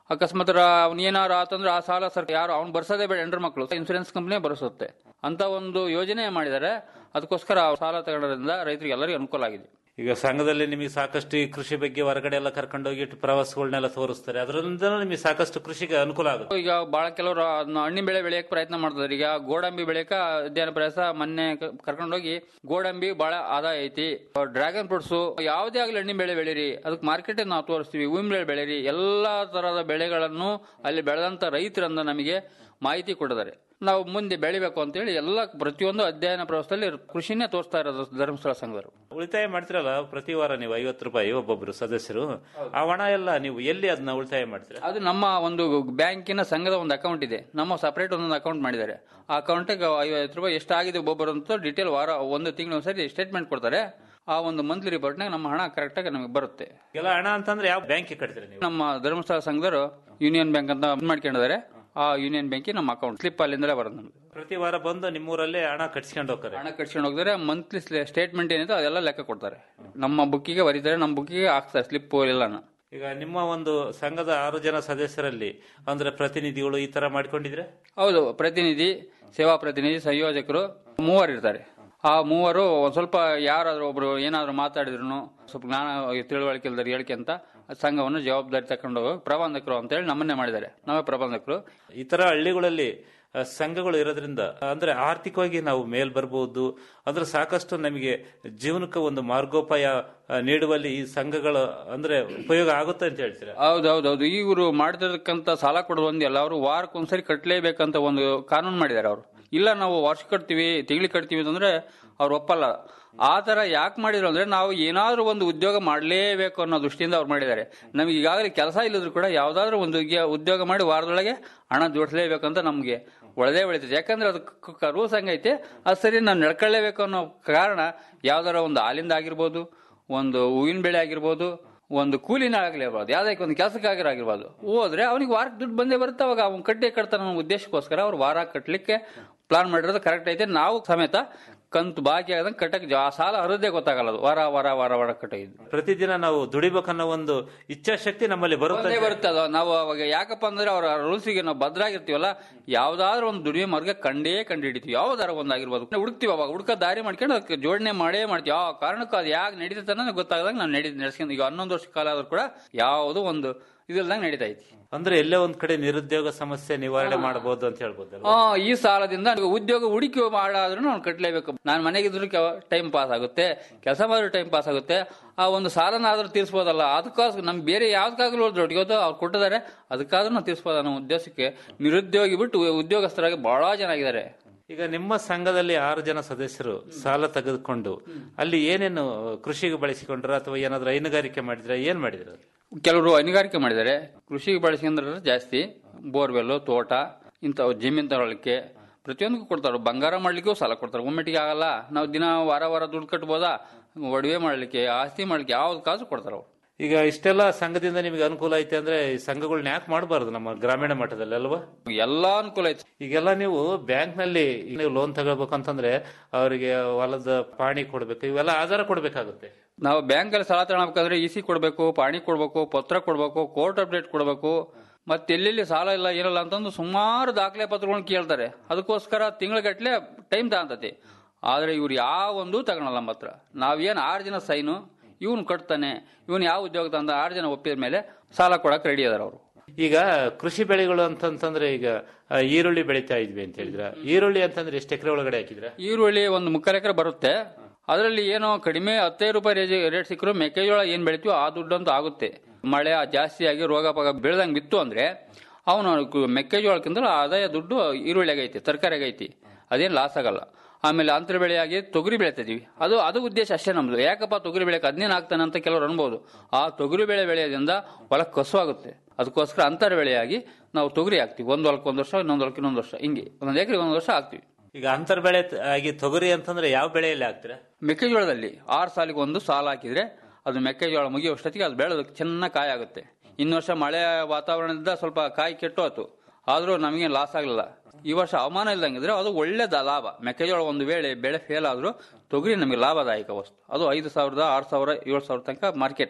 ಅಕಸ್ಮಾತ್ ಅವ್ನು ಏನಾರು ಆತಂದ್ರೆ ಆ ಸಾಲ ಸರ್ ಯಾರು ಅವ್ನು ಬರ್ಸೋದೇ ಬೇಡ ಹೆಂಡ್ರ ಮಕ್ಕಳು ಇನ್ಸೂರೆನ್ಸ್ ಕಂಪ್ನಿಯೇ ಭರಿಸುತ್ತೆ ಅಂತ ಒಂದು ಯೋಜನೆ ಮಾಡಿದ್ದಾರೆ ಅದಕ್ಕೋಸ್ಕರ ಆ ಸಾಲ ತಗೊಳ್ಳೋದ್ರಿಂದ ರೈತರಿಗೆ ಎಲ್ಲರಿಗೂ ಅನುಕೂಲ ಆಗಿದೆ ಈಗ ಸಂಘದಲ್ಲಿ ನಿಮಗೆ ಸಾಕಷ್ಟು ಈ ಕೃಷಿ ಬಗ್ಗೆ ಹೊರಗಡೆ ಎಲ್ಲ ಕರ್ಕೊಂಡೋಗಿ ಇಟ್ಟು ಪ್ರವಾಸಗಳನ್ನೆಲ್ಲ ತೋರಿಸ್ತಾರೆ ಅದರಿಂದ ನಿಮಗೆ ಸಾಕಷ್ಟು ಕೃಷಿಗೆ ಅನುಕೂಲ ಆಗುತ್ತೆ ಈಗ ಬಹಳ ಕೆಲವರು ಅದನ್ನ ಹಣ್ಣಿನ ಬೆಳೆ ಬೆಳೆಯಕ್ಕೆ ಪ್ರಯತ್ನ ಮಾಡ್ತಾರೆ ಈಗ ಗೋಡಂಬಿ ಬೆಳೆಯಕ ಅಧ್ಯಯನ ಪ್ರಯಾಸ ಮೊನ್ನೆ ಕ- ಕರ್ಕೊಂಡೋಗಿ ಗೋಡಂಬಿ ಬಹಳ ಆದಾಯ ಐತಿ ಡ್ರ್ಯಾಗನ್ ಫ್ರೂಟ್ಸ್ ಯಾವುದೇ ಆಗಲಿ ಹಣ್ಣಿನ ಬೆಳೆ ಬೆಳೀರಿ ಅದಕ್ಕೆ ಮಾರ್ಕೆಟ್ ನಾವು ತೋರಿಸ್ತೀವಿ ಹೂವಿನ ಬೆಳೆ ಬೆಳೀರಿ ಎಲ್ಲಾ ತರಹದ ಬೆಳೆಗಳನ್ನು ಅಲ್ಲಿ ಬೆಳೆದಂತ ರೈತರಿಂದ ನಮಗೆ ಮಾಹಿತಿ ಕೊಟ್ಟಿದ್ದಾರೆ ನಾವು ಮುಂದೆ ಬೆಳಿಬೇಕು ಅಂತೇಳಿ ಎಲ್ಲ ಪ್ರತಿಯೊಂದು ಅಧ್ಯಯನ ಪ್ರವಾಸದಲ್ಲಿ ಕೃಷಿನೇ ತೋರಿಸ್ತಾ ಇರೋದು ಧರ್ಮಸ್ಥಳ ಸಂಘದವರು ಉಳಿತಾಯ ಮಾಡ್ತಿರಲ್ಲ ಪ್ರತಿ ವಾರ ನೀವು ಐವತ್ತು ರೂಪಾಯಿ ಒಬ್ಬೊಬ್ರು ಸದಸ್ಯರು ಆ ಹಣ ಎಲ್ಲ ನೀವು ಎಲ್ಲಿ ಅದನ್ನ ಉಳಿತಾಯ ಮಾಡ್ತೀರಾ ಅದು ನಮ್ಮ ಒಂದು ಬ್ಯಾಂಕಿನ ಸಂಘದ ಒಂದು ಅಕೌಂಟ್ ಇದೆ ನಮ್ಮ ಸಪರೇಟ್ ಒಂದೊಂದು ಅಕೌಂಟ್ ಮಾಡಿದ್ದಾರೆ ಆ ಅಕೌಂಟಿಗೆ ಐವತ್ತು ರೂಪಾಯಿ ಎಷ್ಟಾಗಿದೆ ಒಬ್ಬೊಬ್ಬರು ಅಂತ ಡೀಟೇಲ್ ವಾರ ಒಂದು ತಿಂಗಳು ಒಂದ್ಸರಿ ಸ್ಟೇಟ್ಮೆಂಟ್ ಕೊಡ್ತಾರೆ ಆ ಒಂದು ಮಂತ್ಲಿ ರಿಪೋರ್ಟ್ನಾಗ ನಮ್ಮ ಹಣ ಕರೆಕ್ಟಾಗಿ ನಮಗೆ ಬರುತ್ತೆ ಎಲ್ಲ ಹಣ ಅಂತಂದ್ರೆ ಯಾವ ಬ್ಯಾಂಕಿಗೆ ಕಟ್ತೀರಾ ನೀವು ನಮ್ಮ ಧರ್ಮಸ್ಥಳ ಸಂಘದವರು ಯೂನಿಯನ್ ಬ್ಯಾಂಕ್ ಅಂತ ಇದ್ ಮಾಡ್ಕೊಂಡಿದ್ದಾರೆ ಆ ಯೂನಿಯನ್ ಬ್ಯಾಂಕಿಗೆ ನಮ್ಮ ಅಕೌಂಟ್ ಸ್ಲಿಪ್ ಅಲ್ಲಿಂದಲೇ ಬರೋದು ನಮ್ಗೆ ಪ್ರತಿ ವಾರ ಬಂದು ನಿಮ್ಮೂರಲ್ಲೇ ಹಣ ಕಟ್ಸ್ಕೊಂಡು ಹೋಗ್ತಾರೆ ಹಣ ಕಟ್ಸ್ಕೊಂಡು ಹೋಗಿದ್ರೆ ಮಂತ್ಲಿ ಸ್ಟೇಟ್ಮೆಂಟ್ ಏನಿದೆ ಅದೆಲ್ಲ ಲೆಕ್ಕ ಕೊಡ್ತಾರೆ ನಮ್ಮ ಬುಕ್ಕಿಗೆ ಬರೀತಾರೆ ನಮ್ಮ ಬುಕ್ಕಿಗೆ ಹಾಕ್ತಾರೆ ಸ್ಲಿಪ್ ಎಲ್ಲಾನ ಈಗ ನಿಮ್ಮ ಒಂದು ಸಂಘದ ಆರು ಜನ ಸದಸ್ಯರಲ್ಲಿ ಅಂದ್ರೆ ಪ್ರತಿನಿಧಿಗಳು ಈ ತರ ಮಾಡ್ಕೊಂಡಿದ್ರೆ ಹೌದು ಪ್ರತಿನಿಧಿ ಸೇವಾ ಪ್ರತಿನಿಧಿ ಸಂಯೋಜಕರು ಮೂವರು ಇರ್ತಾರೆ ಆ ಮೂವರು ಒಂದ್ ಸ್ವಲ್ಪ ಯಾರಾದ್ರೂ ಒಬ್ರು ಏನಾದ್ರು ಮಾತಾಡಿದ್ರು ಸ್ವಲ್ಪ ಜ್ಞಾನ ತಿಳುವಳಿಕೆ ಇಲ್ದರೆ ಹೇಳಿಕೆ ಅಂತ ಸಂಘವನ್ನು ಜವಾಬ್ದಾರಿ ತಕೊಂಡು ಹೋಗಿ ಪ್ರಬಂಧಕರು ಅಂತ ಹೇಳಿ ನಮ್ಮನ್ನೇ ಮಾಡಿದ್ದಾರೆ ನಾವೇ ಪ್ರಬಂಧಕರು ಈ ತರ ಹಳ್ಳಿಗಳಲ್ಲಿ ಆ, ಸಂಘಗಳು ಇರೋದ್ರಿಂದ ಅಂದ್ರೆ ಆರ್ಥಿಕವಾಗಿ ನಾವು ಮೇಲ್ ಬರ್ಬೋದು ಅಂದ್ರೆ ಸಾಕಷ್ಟು ನಮಗೆ ಜೀವನಕ್ಕೆ ಒಂದು ಮಾರ್ಗೋಪಾಯ ಆ, ನೀಡುವಲ್ಲಿ ಈ ಸಂಘಗಳು ಅಂದ್ರೆ ಉಪಯೋಗ ಆಗುತ್ತೆ ಅಂತ ಹೇಳ್ತೀರಾ ಹೌದೌದೌದು ಇವರು ಮಾಡ್ತಿರ್ತಕ್ಕಂಥ ಸಾಲ ಕೊಡೋದು ಒಂದಿಲ್ಲ ಅವರು ವಾರಕ್ಕೊಂದ್ಸರಿ ಕಟ್ಟಲೇಬೇಕಂತ ಒಂದು ಕಾನೂನು ಮಾಡಿದ್ದಾರೆ ಅವರು ಇಲ್ಲ ನಾವು ವರ್ಷ ಕಟ್ತೀವಿ ತಿಂಗ್ಳಿ ಕಟ್ತೀವಿ ಅಂತಂದ್ರೆ ಅವ್ರು ಒಪ್ಪಲ್ಲ ಆ ತರ ಯಾಕೆ ಮಾಡಿದ್ರು ಅಂದ್ರೆ ನಾವು ಏನಾದ್ರೂ ಒಂದು ಉದ್ಯೋಗ ಮಾಡಲೇಬೇಕು ಅನ್ನೋ ದೃಷ್ಟಿಯಿಂದ ಅವ್ರು ಮಾಡಿದ್ದಾರೆ ನಮ್ಗೆ ಈಗಾಗಲೇ ಕೆಲಸ ಇಲ್ಲದ್ರು ಕೂಡ ಯಾವ್ದಾದ್ರು ಒಂದು ಉದ್ಯ- ಉದ್ಯೋಗ ಮಾಡಿ ವಾರದೊಳಗೆ ಹಣ ಜೋಡಿಸಲೇಬೇಕಂತ ನಮ್ಗೆ ಒಳದೇ ಬೆಳಿತೈತೆ ಯಾಕಂದ್ರೆ ಅದಕ್ಕೆ ರೂಲ್ಸ್ ಹಂಗೈತೆ ಅದು ಸರಿ ನಾವು ನಡ್ಕೊಳ್ಳೇಬೇಕು ಅನ್ನೋ ಕಾರಣ ಯಾವ್ದಾರ ಒಂದು ಹಾಲಿಂದ ಆಗಿರ್ಬೋದು ಒಂದು ಹೂವಿನ ಬೆಳೆ ಆಗಿರ್ಬೋದು ಒಂದು ಕೂಲಿನ ಆಗ್ಲಿರ್ಬೋದು ಯಾವ್ದಕ್ಕೆ ಒಂದು ಕೆಲಸಕ್ಕಾಗಿರೋ ಆಗಿರ್ಬೋದು ಹೋದ್ರೆ ಅವನಿಗೆ ವಾರಕ್ಕೆ ದುಡ್ಡು ಬಂದೇ ಬರುತ್ತೆ ಅವಾಗ ಅವ್ನು ಕಟ್ಟೆ ಕಟ್ತಾನ ಅನ್ನೋ ಉದ್ದೇಶಕ್ಕೋಸ್ಕರ ಅವ್ರು ವಾರ ಕಟ್ಟಲಿಕ್ಕೆ ಪ್ಲಾನ್ ಮಾಡಿರೋದು ಕರೆಕ್ಟ್ ಐತೆ ನಾವು ಸಮೇತ ಕಂತು ಬಾಕಿ ಆಗದಂಗೆ ಕಟ್ಟಕ್ಕೆ ಜಾ- ಸಾಲ ಹರಿದೇ ಗೊತ್ತಾಗಲ್ಲ ಅದು ವಾರ ವಾರ ವಾರ ವಾರ ಕಟ್ಟಿದ್ದು ಪ್ರತಿದಿನ ನಾವು ದುಡಿಬೇಕನ್ನೋ ಒಂದು ಇಚ್ಛಾಶಕ್ತಿ ನಮ್ಮಲ್ಲಿ ಬರುತ್ತೆ ಬಂದೇ ಬರುತ್ತೆ ಅದು ನಾವು ಅವಾಗ ಯಾಕಪ್ಪ ಅಂದ್ರೆ ಅವರ ರೂಲ್ಸಿಗೆ ನಾವು ಭದ್ರಾಗಿರ್ತೀವಲ್ಲ ಯಾವ್ದಾದ್ರು ಒಂದು ದುಡಿಮೆ ಮಾರ್ಗ ಕಂಡೇ ಕಂಡು ಹಿಡಿತೀವಿ ಯಾವ್ದಾರ ಒಂದು ಆಗಿರ್ಬೋದು ನಾವು ಹುಡುಕ್ತಿವಿ ಅವಾಗ ಹುಡುಕ ದಾರಿ ಮಾಡ್ಕೊಂಡು ಅದಕ್ಕೆ ಜೋಡಣೆ ಮಾಡೇ ಮಾಡ್ತೀವಿ ಯಾವ ಕಾರಣಕ್ಕೂ ಅದು ಯಾಕೆ ನಡೀತೈತೆ ಅನ್ನೋದು ಗೊತ್ತಾಗದಾಗ ನಾವು ನಡಿ ನಡೆಸ್ಕೊಂಡು ಈಗ ಹನ್ನೊಂದು ವರ್ಷ ಕಾಲ ಆದ್ರೂ ಕೂಡ ಯಾವುದೋ ಒಂದು ಇದಿಲ್ದಂಗೆ ನಡೀತಾ ಐತಿ ಅಂದ್ರೆ ಎಲ್ಲೇ ಒಂದ್ ಕಡೆ ನಿರುದ್ಯೋಗ ಸಮಸ್ಯೆ ನಿವಾರಣೆ ಮಾಡಬಹುದು ಅಂತ ಹೇಳ್ಬೋದಲ್ಲ ಆ, ಈ ಸಾಲದಿಂದ ನನಗೆ ಉದ್ಯೋಗ ಹುಡುಕಿ ಮಾಡಾದ್ರೂ ನಾನು ಕಟ್ಟಲೇಬೇಕು ನಾನು ಮನೆಗಿದ್ರು ಟೈಮ್ ಪಾಸ್ ಆಗುತ್ತೆ ಕೆಲಸ ಮಾಡಿದ್ರು ಟೈಮ್ ಪಾಸ್ ಆಗುತ್ತೆ ಆ ಒಂದು ಸಾಲನ ಆದ್ರೂ ತೀರ್ಸ್ಬೋದಲ್ಲ ಅದಕ್ಕೋಸ್ಕರ ನಮ್ಗೆ ಬೇರೆ ಯಾವ್ದಕ್ಕಾಗಲೂ ಹೋದ್ರೆ ಇವತ್ತು ಅವ್ರು ಕೊಟ್ಟಿದ್ದಾರೆ ಅದಕ್ಕಾದ್ರೂ ನಾವು ತೀರ್ಸ್ಬೋದು ಅನ್ನೋ ಉದ್ದೇಶಕ್ಕೆ ನಿರುದ್ಯೋಗಿ ಬಿಟ್ಟು ಉದ್ಯೋಗಸ್ಥರಾಗಿ ಬಹಳ ಜನ ಆಗಿದ್ದಾರೆ ಈಗ ನಿಮ್ಮ ಸಂಘದಲ್ಲಿ ಆರು ಜನ ಸದಸ್ಯರು ಸಾಲ ತೆಗೆದುಕೊಂಡು ಅಲ್ಲಿ ಏನೇನು ಕೃಷಿಗೆ ಬಳಸಿಕೊಂಡ್ರ ಅಥವಾ ಏನಾದ್ರು ಹೈನುಗಾರಿಕೆ ಮಾಡಿದ್ರ ಏನ್ ಮಾಡಿದ್ರ ಕೆಲವರು ಹೈನುಗಾರಿಕೆ ಮಾಡಿದ್ದಾರೆ ಕೃಷಿಗೆ ಬಳಸ್ಕೊಂಡ್ರೆ ಜಾಸ್ತಿ ಬೋರ್ವೆಲ್ ತೋಟ ಇಂಥವು ಜಮೀನ್ ತಗೊಳ್ಳಿಕ್ಕೆ ಪ್ರತಿಯೊಂದಕ್ಕೂ ಕೊಡ್ತಾರೆ ಬಂಗಾರ ಮಾಡ್ಲಿಕ್ಕೂ ಸಾಲ ಕೊಡ್ತಾರೆ ಒಮ್ಮೆಟ್ಟಿಗೆ ಆಗಲ್ಲ ನಾವು ದಿನ ವಾರ ವಾರ ದುಡ್ಡು ಕಟ್ಬೋದಾ ಒಡವೆ ಮಾಡ್ಲಿಕ್ಕೆ ಆಸ್ತಿ ಮಾಡ್ಲಿಕ್ಕೆ ಯಾವ್ದು ಕಾಸು ಕೊಡ್ತಾರೆ ಅವ್ರು ಈಗ ಇಷ್ಟೆಲ್ಲ ಸಂಘದಿಂದ ನಿಮಗೆ ಅನುಕೂಲ ಐತೆ ಅಂದ್ರೆ ಈ ಸಂಘಗಳನ್ನ ಯಾಕೆ ಮಾಡಬಾರ್ದು ನಮ್ಮ ಗ್ರಾಮೀಣ ಮಟ್ಟದಲ್ಲಿ ಅಲ್ವಾ ಎಲ್ಲಾ ಅನುಕೂಲ ಐತೆ ಈಗೆಲ್ಲ ನೀವು ಬ್ಯಾಂಕ್ ನಲ್ಲಿ ನೀವು ಲೋನ್ ತಗೊಳ್ಬೇಕಂತಂದ್ರೆ ಅವರಿಗೆ ಹೊಲದ ಪಾಣಿ ಕೊಡ್ಬೇಕು ಇವೆಲ್ಲ ಆಧಾರ ಕೊಡ್ಬೇಕಾಗುತ್ತೆ ನಾವು ಬ್ಯಾಂಕ್ ಅಲ್ಲಿ ಸಾಲ ತಗೊಳ್ಬೇಕಾದ್ರೆ ಇ ಸಿ ಕೊಡಬೇಕು ಪಾಣಿ ಕೊಡಬೇಕು ಪತ್ರ ಕೊಡಬೇಕು ಕೋರ್ಟ್ ಅಪ್ಡೇಟ್ ಕೊಡಬೇಕು ಮತ್ತೆ ಎಲ್ಲೆಲ್ಲಿ ಸಾಲ ಇಲ್ಲ ಏನಿಲ್ಲ ಅಂತಂದು ಸುಮಾರು ದಾಖಲೆ ಪತ್ರಗಳನ್ನ ಕೇಳ್ತಾರೆ ಅದಕ್ಕೋಸ್ಕರ ತಿಂಗಳಗಟ್ಲೆ ಟೈಮ್ ತಗೊಂತತಿ ಆದ್ರೆ ಇವ್ರು ಯಾವ ಒಂದು ತಗೊಳಲ್ಲ ನಮ್ಮ ಹತ್ರ ನಾವೇನು ಆರು ಜನ ಸೈನು ಇವನು ಕಟ್ತಾನೆ ಇವನು ಯಾವ ಉದ್ಯೋಗ ತಂದ ಆರು ಜನ ಒಪ್ಪಿದ ಮೇಲೆ ಸಾಲ ಕೊಡಕ್ ರೆಡಿ ಅದಾರ ಅವರು ಈಗ ಕೃಷಿ ಬೆಳೆಗಳು ಅಂತಂತಂದ್ರೆ ಈಗ ಆ, ಈರುಳ್ಳಿ ಬೆಳಿತಾ ಇದ್ವಿ ಅಂತ ಹೇಳಿದ್ರ ಈರುಳ್ಳಿ ಅಂತಂದ್ರೆ ಎಷ್ಟು ಎಕರೆ ಒಳಗಡೆ ಹಾಕಿದ್ರ ಈರುಳ್ಳಿ ಒಂದು ಮುಕ್ಕಾಲು ಎಕರೆ ಬರುತ್ತೆ ಅದರಲ್ಲಿ ಏನೋ ಕಡಿಮೆ ಹತ್ತೈದು ರೂಪಾಯಿ ರೇಜ್- ರೇಟ್ ಸಿಕ್ಕರು ಮೆಕ್ಕೆಜೋಳ ಏನ್ ಬೆಳಿತೀವೋ ಆ ದುಡ್ಡಂತೂ ಆಗುತ್ತೆ ಮಳೆ ಜಾಸ್ತಿ ಆಗಿ ರೋಗ ಪಾಗ ಬೆಳೆದಂಗೆ ಬಿತ್ತು ಅಂದ್ರೆ ಅವನು ಮೆಕ್ಕೆಜೋಳಕ್ಕಿಂತ ಆದಾಯ ದುಡ್ಡು ಈರುಳ್ಳಿಯಾಗ ಐತಿ ತರಕಾರಿಯಾಗ ಐತಿ ಅದೇನು ಲಾಸ್ ಆಗಲ್ಲ ಆಮೇಲೆ ಅಂತರ ಬೆಳೆಯಾಗಿ ತೊಗರಿ ಬೆಳಿತಿದೀವಿ ಅದು ಅದು ಉದ್ದೇಶ ಅಷ್ಟೇ ನಮ್ದು ಯಾಕಪ್ಪ ತೊಗರಿ ಬೆಳೆಯಕ್ಕೆ ಅದನ್ನೇನು ಆಗ್ತಾನೆ ಅಂತ ಕೆಲವರು ಅನ್ಬೋದು ಆ ತೊಗರಿ ಬೆಳೆ ಬೆಳೆಯೋದ್ರಿಂದ ಹೊಲ ಕಸು ಆಗುತ್ತೆ ಅದಕ್ಕೋಸ್ಕರ ಅಂತರ ಬೆಳೆಯಾಗಿ ನಾವು ತೊಗರಿ ಹಾಕ್ತಿವಿ ಒಂದು ಹೊಲಕ್ಕೆ ಒಂದು ವರ್ಷ ಇನ್ನೊಂದು ಹೊಲಕ್ಕೆ ಇನ್ನೊಂದು ವರ್ಷ ಹಿಂಗೆ ಒಂದೊಂದು ಎಕರೆ ಒಂದು ವರ್ಷ ಹಾಕ್ತಿವಿ ಈಗ ಅಂತರ್ ಬೆಳೆ ತ- ಆಗಿ ತೊಗರಿ ಅಂತಂದ್ರೆ ಯಾವ ಬೆಳೆಯಲ್ಲಿ ಹಾಕ್ತೀರಾ ಮೆಕ್ಕೆಜೋಳದಲ್ಲಿ ಆರು ಸಾಲಿಗೆ ಒಂದು ಸಾಲ ಹಾಕಿದ್ರೆ ಅದು ಮೆಕ್ಕೆಜೋಳ ಮುಗಿಯುವಷ್ಟೊತ್ತಿಗೆ ಅದು ಬೆಳೆದಕ್ಕೆ ಚೆನ್ನಾಗಿ ಕಾಯಿ ಆಗುತ್ತೆ ಇನ್ನು ವರ್ಷ ಮಳೆ ವಾತಾವರಣದಿಂದ ಸ್ವಲ್ಪ ಕಾಯಿ ಕೆಟ್ಟೋತು ಆದ್ರೂ ನಮಗೆ ಲಾಸ್ ಆಗಲಿಲ್ಲ ಈ ವರ್ಷ ಹವಾಮಾನ ಇಲ್ದಂಗಿದ್ರೆ ಅದು ಒಳ್ಳೇದ ಲಾಭ ಮೆಕ್ಕೆಜೋಳ ಒಂದು ವೇಳೆ ಬೆಳೆ ಫೇಲ್ ಆದ್ರೂ ತೊಗರಿ ನಮಗೆ ಲಾಭದಾಯಕ ವಸ್ತು ಅದು ಐದು ಸಾವಿರದ ಆರು ಸಾವಿರ ಏಳು ಸಾವಿರ ತನಕ ಮಾರ್ಕೆಟ್ ಐತಿ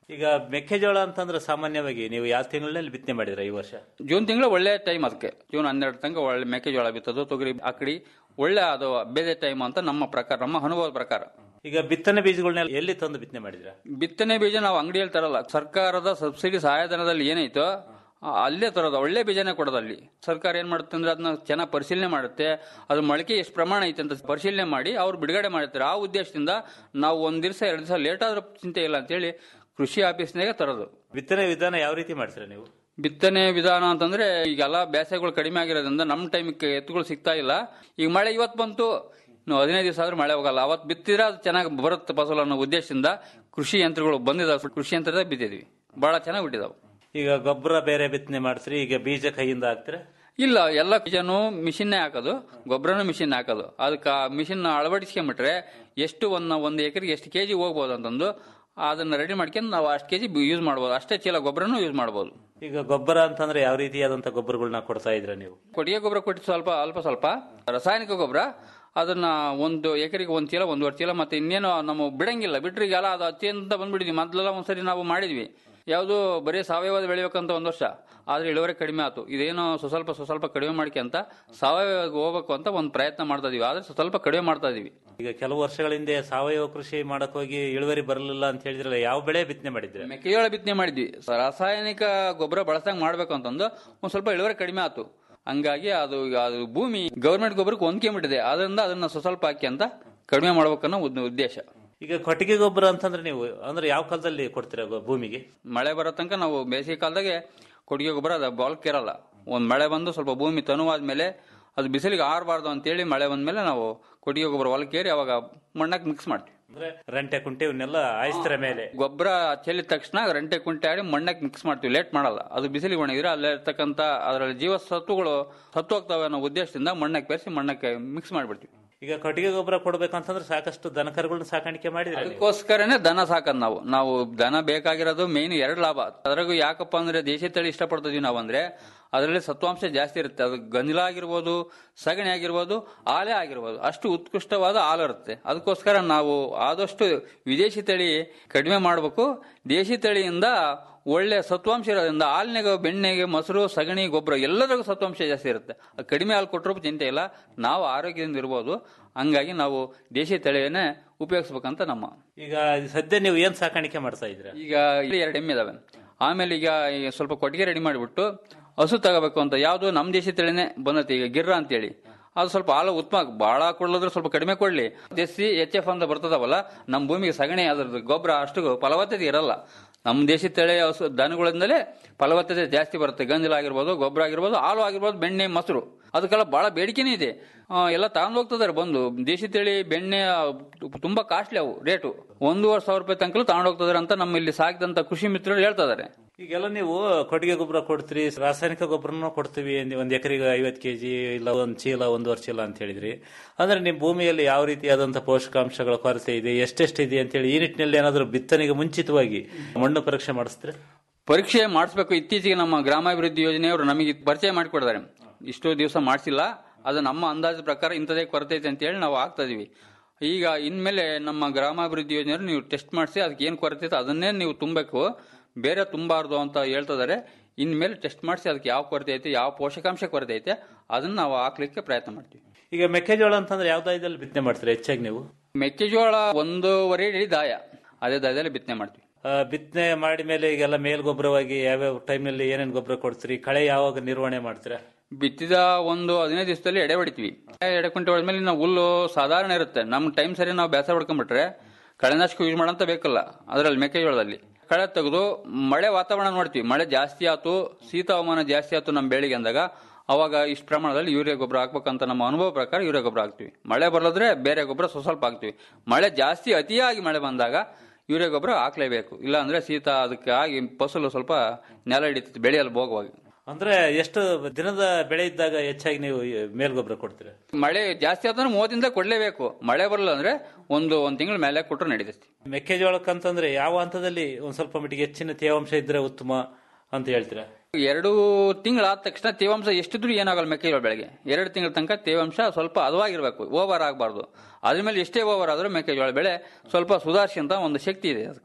ಈಗ ಮೆಕ್ಕೆಜೋಳ ಅಂತಂದ್ರೆ ಸಾಮಾನ್ಯವಾಗಿ ನೀವು ಯಾವ ತಿಂಗಳಲ್ಲಿ ಬಿತ್ತನೆ ಮಾಡಿದ್ರ ಈ ವರ್ಷ ಜೂನ್ ತಿಂಗಳು ಒಳ್ಳೆ ಟೈಮ್ ಅದಕ್ಕೆ ಜೂನ್ ಹನ್ನೆರಡು ತನಕ ಒಳ್ಳೆ ಮೆಕ್ಕೆಜೋಳ ಬಿತ್ತೋದು ತೊಗರಿ ಅಕ್ಕಡಿ ಒಳ್ಳೆ ಅದು ಬೇರೆ ಟೈಮ್ ಅಂತ ನಮ್ಮ ಪ್ರಕಾರ ನಮ್ಮ ಅನುಭವದ ಪ್ರಕಾರ ಈಗ ಬಿತ್ತನೆ ಬೀಜಗಳನ್ನ ಎಲ್ಲಿ ತಂದು ಬಿತ್ತನೆ ಮಾಡಿದ್ರ ಬಿತ್ತನೆ ಬೀಜ ನಾವು ಅಂಗಡಿಯಲ್ಲಿ ತರಲ್ಲ ಸರ್ಕಾರದ ಸಬ್ಸಿಡಿ ಸಹಾಯಧನದಲ್ಲಿ ಏನೈತೋ ಆ, ಅಲ್ಲೇ ತರೋದು ಒಳ್ಳೆ ಬೀಜನೇ ಕೊಡೋದು ಅಲ್ಲಿ ಸರ್ಕಾರ ಏನ್ ಮಾಡುತ್ತೆ ಅಂದ್ರೆ ಅದನ್ನ ಚೆನ್ನಾಗಿ ಪರಿಶೀಲನೆ ಮಾಡುತ್ತೆ ಅದು ಮೊಳಕೆ ಎಷ್ಟು ಪ್ರಮಾಣ ಐತೆ ಅಂತ ಪರಿಶೀಲನೆ ಮಾಡಿ ಅವ್ರು ಬಿಡುಗಡೆ ಮಾಡ್ತಾರೆ ಆ ಉದ್ದೇಶದಿಂದ ನಾವು ಒಂದ್ ದಿವಸ ಎರಡು ದಿವಸ ಲೇಟ್ ಆದ್ರೂ ಚಿಂತೆ ಇಲ್ಲ ಅಂತೇಳಿ ಕೃಷಿ ಆಫೀಸ್ನಾಗೆ ತರೋದು ಬಿತ್ತನೆ ವಿಧಾನ ಯಾವ ರೀತಿ ಮಾಡ್ತೀರಾ ನೀವು ಬಿತ್ತನೆ ವಿಧಾನ ಅಂತಂದ್ರೆ ಈಗೆಲ್ಲ ಬೇಸಾಯಗಳು ಕಡಿಮೆ ಆಗಿರೋದ್ರಿಂದ ನಮ್ಮ ಟೈಮಿಗೆ ಎತ್ತುಗಳು ಸಿಗ್ತಾ ಇಲ್ಲ ಈಗ ಮಳೆ ಇವತ್ತು ಬಂತು ಇನ್ನು ಹದಿನೈದು ದಿವಸ ಆದ್ರೂ ಮಳೆ ಹೋಗಲ್ಲ ಅವತ್ತು ಬಿತ್ತಿದ್ರೆ ಅದು ಚೆನ್ನಾಗಿ ಬರುತ್ತೆ ಫಸಲು ಅನ್ನೋ ಉದ್ದೇಶದಿಂದ ಕೃಷಿ ಯಂತ್ರಗಳು ಬಂದಿದಾವೆ ಕೃಷಿ ಯಂತ್ರದ ಬಿತ್ತಿದ್ವಿ ಬಹಳ ಚೆನ್ನಾಗಿ ಬಿಟ್ಟಿದಾವೆ ಈಗ ಗೊಬ್ಬರ ಬೇರೆ ಬಿತ್ತನೆ ಮಾಡ್ತೀರಿ ಈಗ ಬೀಜ ಕೈಯಿಂದ ಹಾಕ್ತೀರಾ ಇಲ್ಲ ಎಲ್ಲ ಬೀಜನು ಮಿಷಿನ್ನೇ ಹಾಕೋದು ಗೊಬ್ಬರನು ಮಿಷಿನ್ ಹಾಕೋದು ಅದಕ್ಕೆ ಮಿಷಿನ್ ಅಳವಡಿಸ್ಕೊಂಬಿಟ್ರೆ ಎಷ್ಟು ಒಂದು ಒಂದು ಎಕರೆಗೆ ಎಷ್ಟು ಕೆಜಿ ಹೋಗ್ಬೋದು ಅಂತಂದು ಅದನ್ನ ರೆಡಿ ಮಾಡ್ಕೊಂಡು ನಾವು ಅಷ್ಟು ಕೆಜಿ ಯೂಸ್ ಮಾಡ್ಬೋದು ಅಷ್ಟೇ ಚೀಲ ಗೊಬ್ಬರನು ಯೂಸ್ ಮಾಡ್ಬೋದು ಈಗ ಗೊಬ್ಬರ ಅಂತಂದ್ರೆ ಯಾವ ರೀತಿಯಾದಂತ ಗೊಬ್ಬರಗಳನ್ನ ಕೊಡ್ತಾ ಇದ್ರ ನೀವು ಕೊಟ್ಟಿಗೆ ಗೊಬ್ಬರ ಕೊಟ್ಟು ಸ್ವಲ್ಪ ಅಲ್ಪ ಸ್ವಲ್ಪ ರಾಸಾಯನಿಕ ಗೊಬ್ಬರ ಅದನ್ನ ಒಂದು ಎಕರೆಗೆ ಒಂದು ಚೀಲ ಒಂದೂವರೆ ಚೀಲ ಮತ್ತೆ ಇನ್ನೇನು ನಮ್ಮ ಬಿಡಂಗಿಲ್ಲ ಬಿಟ್ರೆ ಈಗೆಲ್ಲ ಅದು ಅತ್ಯಂತ ಬಂದ್ಬಿಟ್ಟಿದ್ವಿ ಮೊದಲೆಲ್ಲ ಒಂದ್ಸರಿ ನಾವು ಮಾಡಿದ್ವಿ ಯಾವುದು ಬರೀ ಸಾವಯವದ ಬೆಳಿಬೇಕಂತ ಒಂದು ವರ್ಷ ಆದ್ರೆ ಇಳುವರಿ ಕಡಿಮೆ ಆಯ್ತು ಇದೇನೋ ಸ್ವಲ್ಪ ಸ್ವಲ್ಪ ಕಡಿಮೆ ಮಾಡ್ಕೊಂತ ಸಾವಯವ ಹೋಗ್ಬೇಕು ಅಂತ ಒಂದು ಪ್ರಯತ್ನ ಮಾಡ್ತಾ ಇದೀವಿ ಆದ್ರೆ ಸ್ವಲ್ಪ ಕಡಿಮೆ ಮಾಡ್ತಾ ಇದೀವಿ ಈಗ ಕೆಲವು ವರ್ಷಗಳ ಹಿಂದೆ ಸಾವಯವ ಕೃಷಿ ಮಾಡಕ್ ಹೋಗಿ ಇಳುವರಿ ಬರಲಿಲ್ಲ ಅಂತ ಹೇಳಿದ್ರಲ್ಲ ಯಾವ ಬೆಳೆ ಬಿತ್ತನೆ ಮಾಡಿದ್ರೆ ಮೆಕ್ಕೆಜೋಳ ಬಿತ್ತನೆ ಮಾಡಿದ್ವಿ ರಾಸಾಯನಿಕ ಗೊಬ್ಬರ ಬಳಸಂಗ್ ಮಾಡ್ಬೇಕು ಅಂತಂದು ಒಂದ್ ಸ್ವಲ್ಪ ಇಳುವರಿ ಕಡಿಮೆ ಆಯ್ತು ಹಂಗಾಗಿ ಅದು ಅದು ಭೂಮಿ ಗೌರ್ಮೆಂಟ್ ಗೊಬ್ಬರಕ್ಕೆ ಹೊಂದ್ಕೊಂಡ್ಬಿಟ್ಟಿದೆ ಅದರಿಂದ ಅದನ್ನ ಸ್ವಲ್ಪ ಹಾಕಿ ಅಂತ ಕಡಿಮೆ ಮಾಡ್ಬೇಕನ್ನೋ ಒಂದು ಉದ್ದೇಶ ಈಗ ಕೊಟ್ಟಿಗೆ ಗೊಬ್ಬರ ಅಂತಂದ್ರೆ ನೀವು ಅಂದ್ರೆ ಯಾವ ಕಾಲದಲ್ಲಿ ಕೊಡ್ತೀರಾ ಗೊ- ಭೂಮಿಗೆ ಮಳೆ ಬರೋ ತನಕ ನಾವು ಬೇಸಿಗೆ ಕಾಲದಾಗೆ ಕೊಟ್ಟಿಗೆ ಗೊಬ್ಬರ ಅದು ಬಾಲ್ಕ್ ಇರಲ್ಲ ಒಂದ್ ಮಳೆ ಬಂದು ಸ್ವಲ್ಪ ಭೂಮಿ ತನುವಾದ್ಮೇಲೆ ಅದು ಬಿಸಿಲಿಗೆ ಆರಬಾರ್ದು ಅಂತೇಳಿ ಮಳೆ ಬಂದ್ಮೇಲೆ ನಾವು ಕೊಟ್ಟಿಗೆ ಗೊಬ್ಬರ ಹೊಲಕ್ಕೇರಿ ಅವಾಗ ಮಣ್ಣಾಕ್ ಮಿಕ್ಸ್ ಮಾಡ್ತೀವಿ ಅಂದ್ರೆ ರಂಟೆ ಕುಂಟೆ ಇವನ್ನೆಲ್ಲ ಆಯಿಸ್ತರ ಮೇಲೆ ಗೊಬ್ಬರ ಚೆಲ್ಲಿದ ತಕ್ಷಣ ರಂಟೆ ಕುಂಟೆ ಆಡಿ ಮಣ್ಣಕ್ಕೆ ಮಿಕ್ಸ್ ಮಾಡ್ತೀವಿ ಲೇಟ್ ಮಾಡಲ್ಲ ಅದು ಬಿಸಿಲಿಗೆ ಒಣಗಿದ್ರೆ ಅಲ್ಲಿರ್ತಕ್ಕಂಥ ಅದರಲ್ಲಿ ಜೀವಸತ್ವಗಳು ಸತ್ತು ಹೋಗ್ತವೆ ಅನ್ನೋ ಉದ್ದೇಶದಿಂದ ಮಣ್ಣಕ್ಕೆ ಬೆರೆಸಿ ಮಣ್ಣಕ್ಕೆ ಮಿಕ್ಸ್ ಮಾಡಿಬಿಡ್ತೀವಿ ಈಗ ಕೊಟ್ಟಿಗೆ ಗೊಬ್ಬರ ಕೊಡ್ಬೇಕಂತಂದ್ರೆ ಸಾಕಷ್ಟು ದನಕರುಗಳನ್ನ ಸಾಕಾಣಿಕೆ ಮಾಡಿದ್ರೆ ಅದಕ್ಕೋಸ್ಕರನೇ ದನ ಸಾಕದ್ ನಾವು ನಾವು ದನ ಬೇಕಾಗಿರೋದು ಮೇನ್ ಎರಡು ಲಾಭ ಅದ್ರಾಗೂ ಯಾಕಪ್ಪ ಅಂದ್ರೆ ದೇಶಿ ತಳಿ ಇಷ್ಟಪಡ್ತಿದ್ವಿ ನಾವು ಅಂದ್ರೆ ಅದರಲ್ಲಿ ಸತ್ವಾಂಶ ಜಾಸ್ತಿ ಇರುತ್ತೆ ಅದು ಗಂಜಲ ಆಗಿರ್ಬೋದು ಸಗಣಿ ಆಗಿರ್ಬೋದು ಹಾಲೇ ಆಗಿರ್ಬೋದು ಅಷ್ಟು ಉತ್ಕೃಷ್ಟವಾದ ಹಾಲು ಇರುತ್ತೆ ಅದಕ್ಕೋಸ್ಕರ ನಾವು ಆದಷ್ಟು ವಿದೇಶಿ ತಳಿ ಕಡಿಮೆ ಮಾಡಬೇಕು ದೇಶಿ ತಳಿಯಿಂದ ಒಳ್ಳೆ ಸತ್ವಾಂಶ ಇರೋದ್ರಿಂದ ಹಾಲಿನಾಗ ಬೆಣ್ಣೆಗೆ ಮೊಸರು ಸಗಣಿ ಗೊಬ್ಬರ ಎಲ್ಲದಕ್ಕೂ ಸತ್ವಾಂಶ ಜಾಸ್ತಿ ಇರುತ್ತೆ ಅದು ಕಡಿಮೆ ಹಾಲು ಕೊಟ್ಟರು ಚಿಂತೆ ಇಲ್ಲ ನಾವು ಆರೋಗ್ಯದಿಂದ ಇರ್ಬೋದು ಹಂಗಾಗಿ ನಾವು ದೇಶಿ ತಳಿಯನ್ನೇ ಉಪಯೋಗಿಸ್ಬೇಕಂತ ನಮ್ಮ ಈಗ ಸದ್ಯ ನೀವು ಏನ್ ಸಾಕಾಣಿಕೆ ಮಾಡ್ತಾ ಇದ್ರ ಈಗ ಇಲ್ಲಿ ಎರಡು ಎಮ್ಮೆ ಇದಾವೆ ಆಮೇಲೆ ಈಗ ಈ ಸ್ವಲ್ಪ ಕೊಟ್ಟಿಗೆ ರೆಡಿ ಮಾಡಿಬಿಟ್ಟು ಹಸು ತಗೋಬೇಕು ಅಂತ ಯಾವುದು ನಮ್ಮ ದೇಶಿ ತಳಿನೇ ಬಂದೈತೆ ಈಗ ಗಿರ್ರ ಅಂತೇಳಿ ಅದು ಸ್ವಲ್ಪ ಹಾಲು ಉತ್ತಮ ಬಹಳ ಕೊಡ್ಲಿದ್ರೆ ಸ್ವಲ್ಪ ಕಡಿಮೆ ಕೊಡ್ಲಿ ದೇಸಿ ಎಚ್ ಎಫ್ ಅಂತ ಬರ್ತದವಲ್ಲ ನಮ್ಮ ಭೂಮಿಗೆ ಸಗಣಿ ಅದ್ರದ್ದು ಗೊಬ್ಬರ ಅಷ್ಟು ಫಲವತ್ತತೆ ಇರಲ್ಲ ನಮ್ಮ ದೇಶಿ ತಳಿ ಹಸು ದನಗಳಿಂದಲೇ ಫಲವತ್ತತೆ ಜಾಸ್ತಿ ಬರುತ್ತೆ ಗಂಜಲ ಆಗಿರ್ಬೋದು ಗೊಬ್ಬರ ಆಗಿರ್ಬೋದು ಹಾಲು ಆಗಿರ್ಬೋದು ಬೆಣ್ಣೆ ಮೊಸರು ಅದಕ್ಕೆಲ್ಲ ಬಹಳ ಬೇಡಿಕೆನೇ ಇದೆ ಆ, ಎಲ್ಲ ತಗೊಂಡು ಹೋಗ್ತಿದ್ದಾರೆ ಬಂದು ದೇಶಿ ತಳಿ ಬೆಣ್ಣೆ ಆ, ತುಂಬಾ ಕಾಸ್ಟ್ಲಿ ಅವು ರೇಟು ಒಂದೂವರೆ ಸಾವಿರ ರೂಪಾಯಿ ತನಕ ತಗೊಂಡು ಹೋಗ್ತಿದ್ದಾರೆ ಅಂತ ನಮ್ಮ ಇಲ್ಲಿ ಸಾಕಿದಂತ ಕೃಷಿ ಮಿತ್ರರು ಹೇಳ್ತಾ ಇದಾರೆ ಈಗೆಲ್ಲ ನೀವು ಕೊಟ್ಟಿಗೆ ಗೊಬ್ಬರ ಕೊಡ್ತೀರಿ ರಾಸಾಯನಿಕ ಗೊಬ್ಬರನು ಕೊಡ್ತೀವಿ ಅಂದ್- ಒಂದ್ ಎಕರೆಗೆ ಐವತ್ತು ಕೆಜಿ ಇಲ್ಲ ಒಂದ್ ಚೀಲ ಒಂದೂವರೆ ಚೀಲ ಅಂತ ಹೇಳಿದ್ರಿ ಅಂದ್ರೆ ನಿಮ್ ಭೂಮಿಯಲ್ಲಿ ಯಾವ ರೀತಿಯಾದಂತಹ ಪೋಷಕಾಂಶಗಳ ಕೊರತೆ ಇದೆ ಎಷ್ಟೆಷ್ಟು ಇದೆ ಅಂತ ಹೇಳಿ ಈ ನಿಟ್ಟಿನಲ್ಲಿ ಏನಾದ್ರು ಬಿತ್ತನೆಗೆ ಮುಂಚಿತವಾಗಿ ಮಣ್ಣು ಪರೀಕ್ಷೆ ಮಾಡಿಸ್ತೀರಿ ಪರೀಕ್ಷೆ ಮಾಡಿಸ್ಬೇಕು ಇತ್ತೀಚೆಗೆ ನಮ್ಮ ಗ್ರಾಮಾಭಿವೃದ್ಧಿ ಯೋಜನೆಯವರು ನಮಗೆ ಪರಿಚಯ ಮಾಡಿಕೊಡ್ತಾರೆ ಇಷ್ಟು ದಿವಸ ಮಾಡಿಸಿಲ್ಲ ಅದು ನಮ್ಮ ಅಂದಾಜು ಪ್ರಕಾರ ಇಂಥದೇ ಕೊರತೆ ಐತೆ ಅಂತ ಹೇಳಿ ನಾವು ಆಗ್ತಾ ಇದೀವಿ ಈಗ ಇನ್ಮೇಲೆ ನಮ್ಮ ಗ್ರಾಮಾಭಿವೃದ್ಧಿ ಯೋಜನೆಯವರು ನೀವು ಟೆಸ್ಟ್ ಮಾಡಿಸಿ ಅದಕ್ಕೆ ಏನು ಕೊರತೆ ಐತೆ ಅದನ್ನೇ ನೀವು ತುಂಬಬೇಕು ಬೇರೆ ತುಂಬಾರ್ದು ಅಂತ ಹೇಳ್ತಿದ್ದಾರೆ ಇನ್ಮೇಲೆ ಟೆಸ್ಟ್ ಮಾಡಿಸಿ ಅದಕ್ಕೆ ಯಾವ ಕೊರತೆ ಐತೆ ಯಾವ ಪೋಷಕಾಂಶ ಕೊರತೆ ಐತೆ ಅದನ್ನ ನಾವು ಹಾಕ್ಲಿಕ್ಕೆ ಪ್ರಯತ್ನ ಮಾಡ್ತೀವಿ ಈಗ ಮೆಕ್ಕೆಜೋಳ ಅಂತಂದ್ರೆ ಯಾವ ದಾಯದಲ್ಲಿ ಬಿತ್ತನೆ ಮಾಡ್ತೀರಿ ಹೆಚ್ಚಾಗಿ ನೀವು ಮೆಕ್ಕೆಜೋಳ ಒಂದೂವರೆ ಅಡಿ ದಾಯ ಅದೇ ದಾಯದಲ್ಲಿ ಬಿತ್ತನೆ ಮಾಡ್ತೀವಿ ಆ, ಬಿತ್ತನೆ ಮಾಡಿ ಮೇಲೆ ಈಗೆಲ್ಲ ಮೇಲ್ ಗೊಬ್ಬರವಾಗಿ ಯಾವ್ಯಾವ ಟೈಮ್ನಲ್ಲಿ ಏನೇನ್ ಗೊಬ್ಬರ ಕೊಡ್ತೀರಿ ಕಳೆ ಯಾವಾಗ ನಿರ್ವಹಣೆ ಮಾಡ್ತೀರಾ ಬಿತ್ತಿದ ಒಂದು ಹದಿನೈದು ದಿವಸದಲ್ಲಿ ಎಡೆ ಹೊಡಿತೀವಿ ಎಡೆ ಕುಂಟೆ ಹೊಡೆದ್ಮೇಲೆ ನಾವು ಹುಲ್ಲು ಸಾಧಾರಣ ಇರುತ್ತೆ ನಮ್ಮ ಟೈಮ್ ಸರಿ ನಾವು ಬೇಸರ ಹೊಡ್ಕೊಂಡ್ಬಿಟ್ರೆ ಕಳೆನಾಶಕ ಯೂಸ್ ಮಾಡಂತ ಬೇಕಲ್ಲ ಅದರಲ್ಲಿ ಮೆಕ್ಕೆಜೋಳದಲ್ಲಿ ಕಳೆ ತೆಗೆದು ಮಳೆ ವಾತಾವರಣ ನೋಡ್ತೀವಿ ಮಳೆ ಜಾಸ್ತಿ ಆಯ್ತು ಶೀತ ಹವಾಮಾನ ಜಾಸ್ತಿ ಆಯ್ತು ನಮ್ಮ ಬೆಳಿಗ್ಗೆ ಅಂದಾಗ ಅವಾಗ ಇಷ್ಟು ಪ್ರಮಾಣದಲ್ಲಿ ಯೂರಿಯಾ ಗೊಬ್ಬರ ಹಾಕ್ಬೇಕಂತ ನಮ್ಮ ಅನುಭವ ಪ್ರಕಾರ ಯೂರಿಯಾ ಗೊಬ್ಬರ ಹಾಕ್ತಿವಿ ಮಳೆ ಬರಲಿದ್ರೆ ಬೇರೆ ಗೊಬ್ಬರ ಸ್ವಲ್ಪ ಸ್ವಲ್ಪ ಹಾಕ್ತಿವಿ ಮಳೆ ಜಾಸ್ತಿ ಅತಿಯಾಗಿ ಮಳೆ ಬಂದಾಗ ಯೂರಿಯಾ ಗೊಬ್ಬರ ಹಾಕ್ಲೇಬೇಕು ಇಲ್ಲ ಅಂದ್ರೆ ಶೀತ ಅದಕ್ಕೆ ಆಗಿ ಫಸಲು ಸ್ವಲ್ಪ ನೆಲ ಹಿಡಿತೈತಿ ಬೆಳೆಯಲ್ಲಿ ಹೋಗುವಾಗ ಅಂದ್ರೆ ಎಷ್ಟು ದಿನದ ಬೆಳೆ ಇದ್ದಾಗ ಹೆಚ್ಚಾಗಿ ನೀವು ಈ ಮೇಲ್ ಗೊಬ್ಬರ ಕೊಡ್ತೀರಾ ಮಳೆ ಜಾಸ್ತಿ ಆದ್ರೆ ಮೂವತ್ತಿಂದ ಕೊಡ್ಲೇಬೇಕು ಮಳೆ ಬರಲ್ಲ ಅಂದ್ರೆ ಒಂದು ಒಂದ್ ತಿಂಗಳ ಮೇಲೆ ಕೊಟ್ಟರು ನಡೀತೈತಿ ಮೆಕ್ಕೆಜೋಳಕ್ಕಂತಂದ್ರೆ ಯಾವ ಹಂತದಲ್ಲಿ ಒಂದ್ ಸ್ವಲ್ಪ ಮಟ್ಟಿಗೆ ಹೆಚ್ಚಿನ ತೇವಾಂಶ ಇದ್ರೆ ಉತ್ತಮ ಅಂತ ಹೇಳ್ತೀರಾ ಎರಡು ತಿಂಗಳಾದ ತಕ್ಷಣ ತೇವಾಂಶ ಎಷ್ಟಿದ್ರು ಏನಾಗಲ್ಲ ಮೆಕ್ಕೆಜೋಳ ಬೆಳೆಗೆ ಎರಡು ತಿಂಗಳ ತನಕ ತೇವಾಂಶ ಸ್ವಲ್ಪ ಹದವಾಗಿರ್ಬೇಕು ಓವರ್ ಆಗಬಾರ್ದು ಅದ್ರ ಮೇಲೆ ಎಷ್ಟೇ ಓವರ್ ಆದ್ರೂ ಮೆಕ್ಕೆಜೋಳ ಬೆಳೆ ಸ್ವಲ್ಪ ಸುಧಾರಿಸಿ ಅಂತ ಒಂದು ಶಕ್ತಿ ಇದೆ ಅದಕ್ಕೆ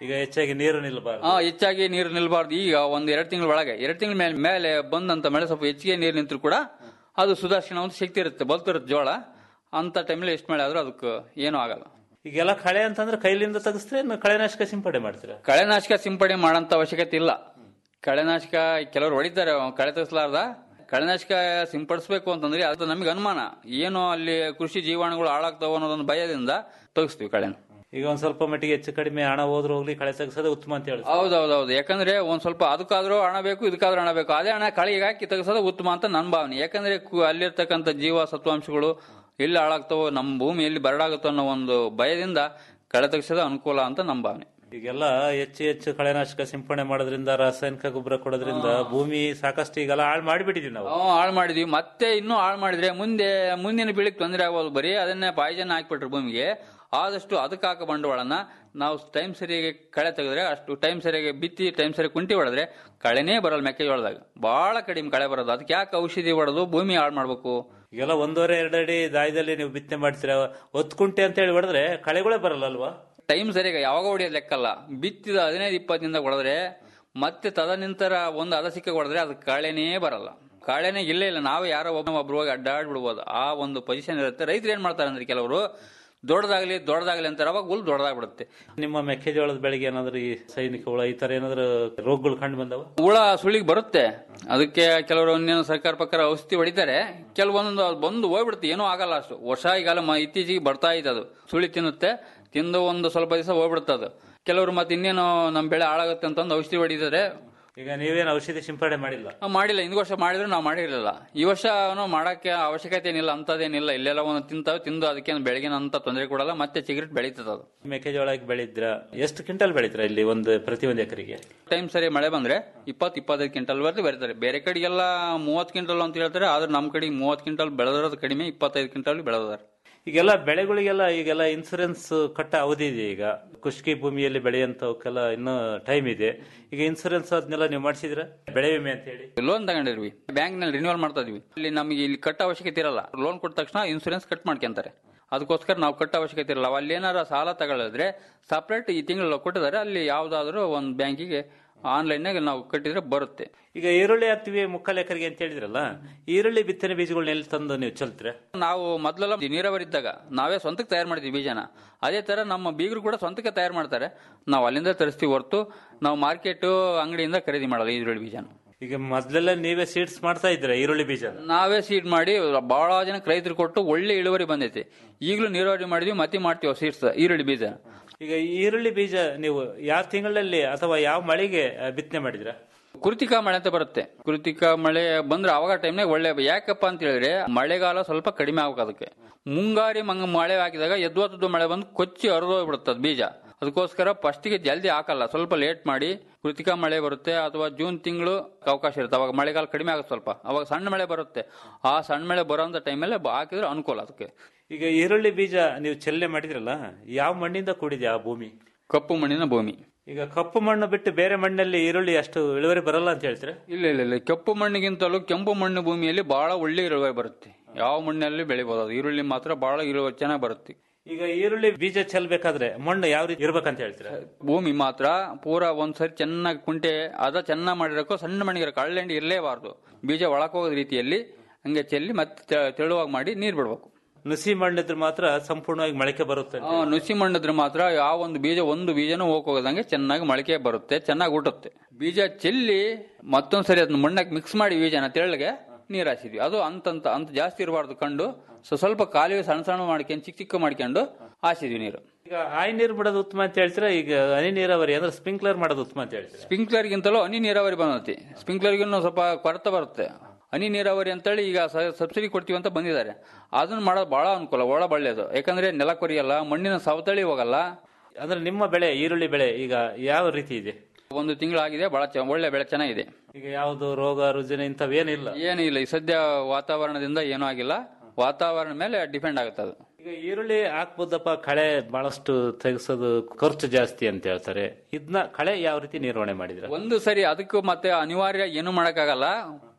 ಈಗ ಹೆಚ್ಚಾಗಿ ನೀರು ನಿಲ್ಲಬಾರ್ದು ಆ ಹೆಚ್ಚಾಗಿ ನೀರು ನಿಲ್ಬಾರ್ದು ಈಗ ಒಂದ್ ಎರಡು ತಿಂಗಳ ಒಳಗೆ ಎರಡು ತಿಂಗಳ ಮೇಲೆ ಮೇಲೆ ಬಂದಂತ ಮಳೆ ಸ್ವಲ್ಪ ಹೆಚ್ಚಿಗೆ ನೀರು ನಿಂತರೂ ಕೂಡ ಅದು ಸುಧಾರಿಸೋಣ ಒಂದು ಶಕ್ತಿ ಇರುತ್ತೆ ಬಲ್ತಿರುತ್ತೆ ಜೋಳ ಅಂತ ಟೈಮಲ್ಲಿ ಎಷ್ಟು ಮಳೆ ಆದ್ರೂ ಅದಕ್ಕೆ ಏನೂ ಆಗಲ್ಲ ಈಗೆಲ್ಲ ಕಳೆ ಅಂತಂದ್ರೆ ಕೈಲಿಂದ ತೆಗಿಸ್ತೀರಾ ಇನ್ನು ಕಳೆನಾಶಕ ಸಿಂಪಡಣೆ ಮಾಡ್ತೀರಾ ಕಳೆನಾಶಕ ಸಿಂಪಡಣೆ ಮಾಡೋಂಥ ಅವಶ್ಯಕತೆ ಇಲ್ಲ ಕಳೆನಾಶಕ ಕೆಲವರು ಹೊಡಿತಾರೆ ಕಳೆ ತೆಗಿಸ್ಲಾರ್ದ ಕಳೆನಾಶಕ ಸಿಂಪಡಿಸ್ಬೇಕು ಅಂತಂದ್ರೆ ಅದು ನಮಗೆ ಅನುಮಾನ ಏನು ಅಲ್ಲಿ ಕೃಷಿ ಜೀವಾಣುಗಳು ಹಾಳಾಗ್ತಾವ ಅನ್ನೋದೊಂದು ಭಯದಿಂದ ತೆಗಿಸ್ತೀವಿ ಕಳೆನ ಈಗ ಒಂದ್ ಸ್ವಲ್ಪ ಮಟ್ಟಿಗೆ ಹೆಚ್ಚು ಕಡಿಮೆ ಹಣ ಹೋದ್ರು ಹೋಗ್ಲಿ ಕಳೆ ತೆಗಿಸೋದೇ ಉತ್ತಮ ಅಂತ ಹೇಳಿ ಹೌದೌದೌದು ಯಾಕಂದ್ರೆ ಒಂದ್ ಸ್ವಲ್ಪ ಅದಕ್ಕಾದ್ರೂ ಹಣ ಬೇಕು ಇದಕ್ಕಾದ್ರೂ ಹಣ ಬೇಕು ಅದೇ ಹಣ ಕಳಿಗೆ ಹಾಕಿ ತೆಗೆಸೋದು ಉತ್ತಮ ಅಂತ ನನ್ನ ಭಾವನೆ ಯಾಕಂದ್ರೆ ಕು- ಅಲ್ಲಿರ್ತಕ್ಕಂಥ ಜೀವ ಸತ್ವಾಂಶಗಳು ಎಲ್ಲಿ ಹಾಳಾಗ್ತಾವೋ ನಮ್ಮ ಭೂಮಿ ಎಲ್ಲಿ ಬರಡಾಗುತ್ತೋ ಅನ್ನೋ ಒಂದು ಭಯದಿಂದ ಕಳೆ ತೆಗೆಸೋದು ಅನುಕೂಲ ಅಂತ ನಮ್ಮ ಭಾವನೆ ಈಗೆಲ್ಲ ಹೆಚ್ಚು ಹೆಚ್ಚು ಕಳೆನಾಶಕ ಸಿಂಪಡಣೆ ಮಾಡೋದ್ರಿಂದ ರಾಸಾಯನಿಕ ಗೊಬ್ಬರ ಕೊಡೋದ್ರಿಂದ ಭೂಮಿ ಸಾಕಷ್ಟು ಈಗೆಲ್ಲ ಹಾಳು ಮಾಡಿಬಿಟ್ಟಿದೀವಿ ನಾವು ನಾವು ಹಾಳು ಮಾಡಿದ್ವಿ ಮತ್ತೆ ಇನ್ನೂ ಹಾಳು ಮಾಡಿದ್ರೆ ಮುಂದೆ ಮುಂದಿನ ಪೀಳಿಗೆ ತೊಂದರೆ ಆಗೋದು ಬರೀ ಅದನ್ನೇ ಪಾಯ್ಜನ್ ಹಾಕ್ಬಿಟ್ರೆ ಭೂಮಿಗೆ ಆದಷ್ಟು ಅದಕ್ಕೆ ಹಾಕೋ ಬಂಡವಾಳನ ನಾವು ಟೈಮ್ ಸರಿಯಾಗಿ ಕಳೆ ತೆಗೆದ್ರೆ ಅಷ್ಟು ಟೈಮ್ ಸರಿಯಾಗಿ ಬಿತ್ತಿ ಟೈಮ್ ಸರಿಯಾಗಿ ಕುಂಟಿ ಹೊಡೆದ್ರೆ ಕಳೆನೇ ಬರಲ್ಲ ಮೆಕ್ಕೆಜೋಳದಾಗ ಬಹಳ ಕಡಿಮೆ ಕಳೆ ಬರೋದು ಅದಕ್ಕೆ ಯಾಕೆ ಔಷಧಿ ಹೊಡೆದು ಭೂಮಿ ಹಾಳು ಮಾಡ್ಬೇಕು ಈಗೆಲ್ಲ ಒಂದೂವರೆ ಎರಡು ಅಡಿ ದಾಯದಲ್ಲಿ ನೀವು ಬಿತ್ತನೆ ಮಾಡ್ತೀರಾ ಒತ್ತು ಕುಂಟೆ ಅಂತ ಹೇಳಿ ಹೊಡೆದ್ರೆ ಕಳೆಗಳೇ ಬರಲ್ಲ ಅಲ್ವಾ ಟೈಮ್ ಸರಿಯಾಗಿ ಯಾವಾಗ ಹೊಡಿಯೋದು ಲೆಕ್ಕಲ್ಲ ಬಿತ್ತಿದ ಹದಿನೈದು ಇಪ್ಪತ್ತಿನಿಂದ ಹೊಡೆದ್ರೆ ಮತ್ತೆ ತದನಂತರ ಒಂದು ಹದ ಸಿಕ್ಕ ಹೊಡೆದ್ರೆ ಅದು ಕಾಳೆನೇ ಬರಲ್ಲ ಕಾಳೆನೇ ಇಲ್ಲೇ ಇಲ್ಲ ನಾವು ಯಾರೋ ಒಬ್ಬ ಒಬ್ರು ಹೋಗಿ ಅಡ್ಡಾಡ್ಬಿಡ್ಬೋದು ಆ ಒಂದು ಪೊಸಿಷನ್ ಇರುತ್ತೆ ರೈತರು ಏನ್ ಮಾಡ್ತಾರೆ ಅಂದ್ರೆ ಕೆಲವರು ದೊಡ್ಡದಾಗ್ಲಿ ದೊಡ್ಡದಾಗ್ಲಿ ಅಂತಾರೆ ಅವಾಗ ಹುಲ್ ದೊಡ್ಡದಾಗ್ಬಿಡುತ್ತೆ ನಿಮ್ಮ ಮೆಕ್ಕೆಜೋಳದ ಬೆಳೆಗೆ ಏನಾದ್ರು ಈ ಸೈನಿಕ ಹುಳ ಈ ತರ ಏನಾದ್ರು ರೋಗಗಳು ಕಂಡು ಬಂದವ ಹುಳ ಸುಳಿಗೆ ಬರುತ್ತೆ ಅದಕ್ಕೆ ಕೆಲವರು ಇನ್ನೇನು ಸರ್ಕಾರ ಪ್ರಕಾರ ಔಷಧಿ ಹೊಡಿತಾರೆ ಕೆಲವೊಂದು ಅದು ಬಂದು ಹೋಗ್ಬಿಡುತ್ತೆ ಏನೂ ಆಗಲ್ಲ ಅಷ್ಟು ವರ್ಷ ಈಗಾಲ ಮ- ಇತ್ತೀಚೆಗೆ ಬರ್ತಾ ಇದೆ ಅದು ಸುಳಿ ತಿನ್ನುತ್ತೆ ತಿಂದು ಒಂದು ಸ್ವಲ್ಪ ದಿವಸ ಹೋಗ್ಬಿಡುತ್ತೆ ಅದು ಕೆಲವರು ಮತ್ತೆ ಇನ್ನೇನು ನಮ್ಮ ಬೆಳೆ ಹಾಳಾಗುತ್ತೆ ಅಂತಂದು ಔಷಧಿ ಹೊಡಿತಾರೆ ಈಗ ನೀವೇನು ಔಷಧಿ ಸಿಂಪಡಣೆ ಮಾಡಿಲ್ಲ ಆ, ಮಾಡಿಲ್ಲ ಹಿಂದ್ ವರ್ಷ ಮಾಡಿದ್ರು ನಾವು ಮಾಡಿರಲಿಲ್ಲ ಈ ವರ್ಷ ಮಾಡಕ್ಕೆ ಅವಶ್ಯಕತೆ ಏನಿಲ್ಲ ಅಂತದೇನಿಲ್ಲ ಇಲ್ಲೆಲ್ಲ ಒಂದು ತಿಂತಾವೆ ತಿಂದು ಅದಕ್ಕೆ ಬೆಳಗಿನ ಅಂತ ತೊಂದರೆ ಕೊಡಲ್ಲ ಮತ್ತೆ ಚಿಗರೆಟ್ ಬೆಳೀತದ ಅದು ಮೆಕ್ಕೆಜೋಳ ಬೆಳಿದ್ರ ಎಷ್ಟು ಕ್ವಿಂಟಲ್ ಬೆಳಿತೀರಾ ಇಲ್ಲಿ ಒಂದು ಪ್ರತಿ ಒಂದು ಎಕರೆಗೆ ಟೈಮ್ ಸರಿ ಮಳೆ ಬಂದ್ರೆ ಇಪ್ಪತ್ತು ಇಪ್ಪತ್ತೈದು ಕ್ವಿಂಟಲ್ ವರೆಗೂ ಬೆರೀತಾರೆ ಬೇರೆ ಕಡೆಗೆಲ್ಲ ಮೂವತ್ತು ಕ್ವಿಂಟಲ್ ಅಂತ ಹೇಳ್ತಾರೆ ಆದ್ರೆ ನಮ್ಮ ಕಡೆಗೆ ಮೂವತ್ತು ಕ್ವಿಂಟಲ್ ಬೆಳೆದಿರೋದು ಕಡಿಮೆ ಇಪ್ಪತ್ತೈದು ಕ್ವಿಂಟಲ್ ಬೆಳೆದಾರೆ ಈಗೆಲ್ಲ ಬೆಳೆಗಳಿಗೆಲ್ಲ ಈಗೆಲ್ಲ ಇನ್ಸೂರೆನ್ಸ್ ಕಟ್ಟ ಅವಧಿ ಇದೆ ಈಗ ಖುಷ್ಕಿ ಭೂಮಿಯಲ್ಲಿ ಬೆಳೆಯಂತವಕ್ಕೆಲ್ಲ ಇನ್ನೂ ಟೈಮ್ ಇದೆ ಈಗ ಇನ್ಸೂರೆನ್ಸ್ ಅದನ್ನೆಲ್ಲ ನೀವು ಮಾಡಿಸಿದ್ರ ಬೆಳೆ ವಿಮೆ ಅಂತ ಹೇಳಿ ಲೋನ್ ತಗೊಂಡಿರ್ವಿ ಬ್ಯಾಂಕ್ ನಲ್ಲಿ ರಿನ್ಯೂವಲ್ ಮಾಡ್ತಾ ಇದೀವಿ ಇಲ್ಲಿ ನಮಗೆ ಇಲ್ಲಿ ಕಟ್ಟ ಅವಶ್ಯಕತೆ ಇರಲ್ಲ ಲೋನ್ ಕೊಟ್ಟ ತಕ್ಷಣ ಇನ್ಸೂರೆನ್ಸ್ ಕಟ್ ಮಾಡ್ಕೊಂತಾರೆ ಅದಕ್ಕೋಸ್ಕರ ನಾವು ಕಟ್ಟ ಅವಶ್ಯಕತೆ ಇರಲ್ಲ ಅಲ್ಲಿ ಏನಾರ ಸಾಲ ತಗೊಳಿದ್ರೆ ಸಪ್ರೇಟ್ ಈ ತಿಂಗಳು ಕೊಟ್ಟಿದ್ದಾರೆ ಅಲ್ಲಿ ಯಾವ್ದಾದ್ರು ಒಂದು ಬ್ಯಾಂಕಿಗೆ ಆನ್ಲೈನ್ನಾಗ ನಾವು ಕಟ್ಟಿದ್ರೆ ಬರುತ್ತೆ ಈಗ ಈರುಳ್ಳಿ ಹಾಕ್ತಿವಿ ಮುಕ್ಕಾಲು ಎಕರೆಗೆ ಅಂತ ಹೇಳಿದ್ರಲ್ಲ ಈರುಳ್ಳಿ ಬಿತ್ತನೆ ಬೀಜಗಳನ್ನ ಎಲ್ಲಿ ತಂದು ನೀವು ಚೆಲ್ತೀರ ನಾವು ಮೊದಲೆಲ್ಲ ನೀರಾವರಿ ಇದ್ದಾಗ ನಾವೇ ಸ್ವಂತಕ್ಕೆ ತಯಾರು ಮಾಡ್ತೀವಿ ಬೀಜನ ಅದೇ ತರ ನಮ್ಮ ಬೀಗರು ಕೂಡ ಸ್ವಂತಕ್ಕೆ ತಯಾರು ಮಾಡ್ತಾರೆ ನಾವು ಅಲ್ಲಿಂದ ತರಿಸ್ತೀವಿ ಹೊರತು ನಾವು ಮಾರ್ಕೆಟ್ ಅಂಗಡಿಯಿಂದ ಖರೀದಿ ಮಾಡಲ್ಲ ಈರುಳ್ಳಿ ಬೀಜನ ಈಗ ಮೊದ್ಲೆಲ್ಲ ನೀವೇ ಸೀಡ್ಸ್ ಮಾಡ್ತಾ ಇದ್ದೀರಾ ಈರುಳ್ಳಿ ಬೀಜ ನಾವೇ ಸೀಡ್ ಮಾಡಿ ಬಹಳ ಜನಕ್ಕೆ ರೈತರು ಕೊಟ್ಟು ಒಳ್ಳೆ ಇಳುವರಿ ಬಂದೈತಿ ಈಗಲೂ ನೀರಾವರಿ ಮಾಡಿದ್ವಿ ಮತ್ತೆ ಮಾಡ್ತೀವಿ ಸೀಡ್ಸ್ ಈರುಳ್ಳಿ ಬೀಜ ಈಗ ಈ ಈರುಳ್ಳಿ ಬೀಜ ನೀವು ಯಾವ ತಿಂಗಳಲ್ಲಿ ಅಥವಾ ಯಾವ ಮಳೆಗೆ ಆ, ಬಿತ್ತನೆ ಮಾಡಿದ್ರ ಕೃತಿಕಾ ಮಳೆ ಅಂತ ಬರುತ್ತೆ ಕೃತಿಕಾ ಮಳೆ ಬಂದ್ರೆ ಅವಾಗ ಟೈಮ್ನಾಗ ಒಳ್ಳೆ ಯಾಕಪ್ಪ ಅಂತ ಹೇಳಿದ್ರೆ ಮಳೆಗಾಲ ಸ್ವಲ್ಪ ಕಡಿಮೆ ಆಗ್ಬೇಕು ಅದಕ್ಕೆ ಮುಂಗಾರಿ ಮಂಗ ಮಳೆ ಹಾಕಿದಾಗ ಎದ್ವತ್ತದ್ದು ಮಳೆ ಬಂದು ಕೊಚ್ಚಿ ಹರಿದೋಗ್ಬಿಡುತ್ತೆ ಅದು ಬೀಜ ಅದಕ್ಕೋಸ್ಕರ ಫಸ್ಟಿಗೆ ಜಲ್ದಿ ಹಾಕಲ್ಲ ಸ್ವಲ್ಪ ಲೇಟ್ ಮಾಡಿ ಕೃತಿಕಾ ಮಳೆ ಬರುತ್ತೆ ಅಥವಾ ಜೂನ್ ತಿಂಗಳು ಅವಕಾಶ ಇರುತ್ತೆ ಅವಾಗ ಮಳೆಗಾಲ ಕಡಿಮೆ ಆಗುತ್ತೆ ಸ್ವಲ್ಪ ಅವಾಗ ಸಣ್ಣ ಮಳೆ ಬರುತ್ತೆ ಆ ಸಣ್ಣ ಮಳೆ ಬರೋಂಥ ಟೈಮಲ್ಲಿ ಹಾಕಿದ್ರೆ ಅನುಕೂಲ ಅದಕ್ಕೆ ಈಗ ಈರುಳ್ಳಿ ಬೀಜ ನೀವು ಚೆಲ್ಲೆ ಮಾಡಿದ್ರಲ್ಲ ಯಾವ ಮಣ್ಣಿಂದ ಕೂಡಿದೆ ಆ ಭೂಮಿ ಕಪ್ಪು ಮಣ್ಣಿನ ಭೂಮಿ ಈಗ ಕಪ್ಪು ಮಣ್ಣು ಬಿಟ್ಟು ಬೇರೆ ಮಣ್ಣಲ್ಲಿ ಈರುಳ್ಳಿ ಅಷ್ಟು ಇಳುವರಿ ಬರಲ್ಲ ಅಂತ ಹೇಳ್ತೀರಾ ಇಲ್ಲ ಇಲ್ಲ ಇಲ್ಲ ಕಪ್ಪು ಮಣ್ಣಿಗಿಂತಲೂ ಕೆಂಪು ಮಣ್ಣು ಭೂಮಿಯಲ್ಲಿ ಬಹಳ ಒಳ್ಳೆ ಇಳುವರಿ ಬರುತ್ತೆ ಯಾವ ಮಣ್ಣಲ್ಲಿ ಬೆಳಿಬೋದು ಅದು ಈರುಳ್ಳಿ ಮಾತ್ರ ಬಹಳ ಇಳುವರಿ ಚೆನ್ನಾಗಿ ಬರುತ್ತೆ ಈಗ ಈರುಳ್ಳಿ ಬೀಜ ಚೆಲ್ಬೇಕಾದ್ರೆ ಮಣ್ಣು ಯಾವ ರೀತಿ ಇರ್ಬೇಕಂತ ಹೇಳ್ತೀರಾ ಭೂಮಿ ಮಾತ್ರ ಪೂರ ಒಂದ್ಸರಿ ಚೆನ್ನಾಗಿ ಕುಂಟೆ ಅದ ಚೆನ್ನಾಗಿ ಮಾಡಿರಕ್ಕೋ ಸಣ್ಣ ಮಣ್ಣಿಗೆ ಕಳ್ಳೆಂಡಿ ಇರಲೇಬಾರ್ದು ಬೀಜ ಒಳಕ್ ಹೋಗೋದ್ ರೀತಿಯಲ್ಲಿ ಹಂಗೆ ಚೆಲ್ಲಿ ಮತ್ತೆ ತೆ- ತೆಳುವಾಗಿ ಮಾಡಿ ನೀರ್ ಬಿಡ್ಬೇಕು ನುಸಿ ಮಣ್ಣಿದ್ರೆ ಮಾತ್ರ ಸಂಪೂರ್ಣವಾಗಿ ಮೊಳಕೆ ಬರುತ್ತೆ ಅಂತ. ಆ, ನುಸಿ ಮಣ್ಣಿದ್ರೆ ಮಾತ್ರ ಯಾವ ಒಂದು ಬೀಜ ಒಂದು ಬೀಜನೂ ಹೋಗೋದಂಗೆ ಚೆನ್ನಾಗಿ ಮೊಳಕೆ ಬರುತ್ತೆ ಚೆನ್ನಾಗಿ ಹುಟ್ಟುತ್ತೆ ಬೀಜ ಚೆಲ್ಲಿ ಮತ್ತೊಂದ್ಸರಿ ಅದನ್ನ ಮಣ್ಣಕ್ಕೆ ಮಿಕ್ಸ್ ಮಾಡಿ ಬೀಜನ ತೆಳ್ಳಗೆ ನೀರ್ ಹಾಸಿದ್ವಿ ಅದು ಅಂತಂತ ಅಂತ ಜಾಸ್ತಿ ಇರಬಾರ್ದು ಕಂಡು ಸೊ ಸ್ವಲ್ಪ ಕಾಲುವೆ ಸಣ್ಣ ಸಣ್ಣ ಮಾಡ್ಕೊಂಡು ಚಿಕ್ಕ ಚಿಕ್ಕ ಮಾಡ್ಕೊಂಡು ಹಾಸಿದ್ವಿ ನೀರು ಈಗ ಆಯ್ ನೀರು ಬಿಡೋದು ಉತ್ತಮ ಅಂತ ಹೇಳ್ತೀರಾ ಈಗ ಹನಿ ನೀರಾವರಿ ಅಂದ್ರೆ ಸ್ಪ್ರಿಂಕ್ಲರ್ ಮಾಡೋದು ಉತ್ತಮ ಅಂತ ಹೇಳ್ತೀರಾ ಸ್ಪ್ರಿಂಕ್ಲರ್ಗಿಂತಲೂ ಹನಿ ನೀರಾವರಿ ಬಂದೈತಿ ಸ್ಪ್ರಿಂಕ್ಲರ್ಗಿನ್ನೂ ಸ್ವಲ್ಪ ಕೊರತೆ ಬರುತ್ತೆ ಹನಿ ನೀರಾವರಿ ಅಂತೇಳಿ ಈಗ ಸಬ್ಸಿಡಿ ಕೊಡ್ತೀವಿ ಅಂತ ಬಂದಿದ್ದಾರೆ ಅದನ್ನ ಮಾಡೋದು ಬಹಳ ಅನುಕೂಲ ಒಳ ಒಳ್ಳೇದು ಯಾಕಂದ್ರೆ ನೆಲ ಕೊರಿಯಲ್ಲ ಮಣ್ಣಿನ ಸವತಳಿ ಹೋಗಲ್ಲ ಅಂದ್ರೆ ನಿಮ್ಮ ಬೆಳೆ ಈರುಳ್ಳಿ ಬೆಳೆ ಈಗ ಯಾವ ರೀತಿ ಇದೆ ಒಂದು ತಿಂಗಳಾಗಿದೆ ಬಹಳ ಚೆ- ಒಳ್ಳೆ ಬೆಳೆ ಚೆನ್ನಾಗಿದೆ ಈಗ ಯಾವುದು ರೋಗ ರುಜಿನ ಇಂಥವೇನಿಲ್ಲ ಏನೂ ಇಲ್ಲ ಈ ಸದ್ಯ ವಾತಾವರಣದಿಂದ ಏನೂ ಆಗಿಲ್ಲ ವಾತಾವರಣ ಮೇಲೆ ಡಿಪೆಂಡ್ ಆಗುತ್ತೆ ಅದು ಈಗ ಈರುಳ್ಳಿ ಹಾಕ್ಬೋದಪ್ಪ ಕಳೆ ಬಹಳಷ್ಟು ತೆಗೆಸೋದು ಖರ್ಚು ಜಾಸ್ತಿ ಅಂತ ಹೇಳ್ತಾರೆ ಇದನ್ನ ಕಳೆ ಯಾವ ರೀತಿ ನಿರ್ವಹಣೆ ಮಾಡಿದ್ರ ಒಂದು ಸರಿ ಅದಕ್ಕೂ ಮತ್ತೆ ಅನಿವಾರ್ಯ ಏನು ಮಾಡಕ್ಕಾಗಲ್ಲ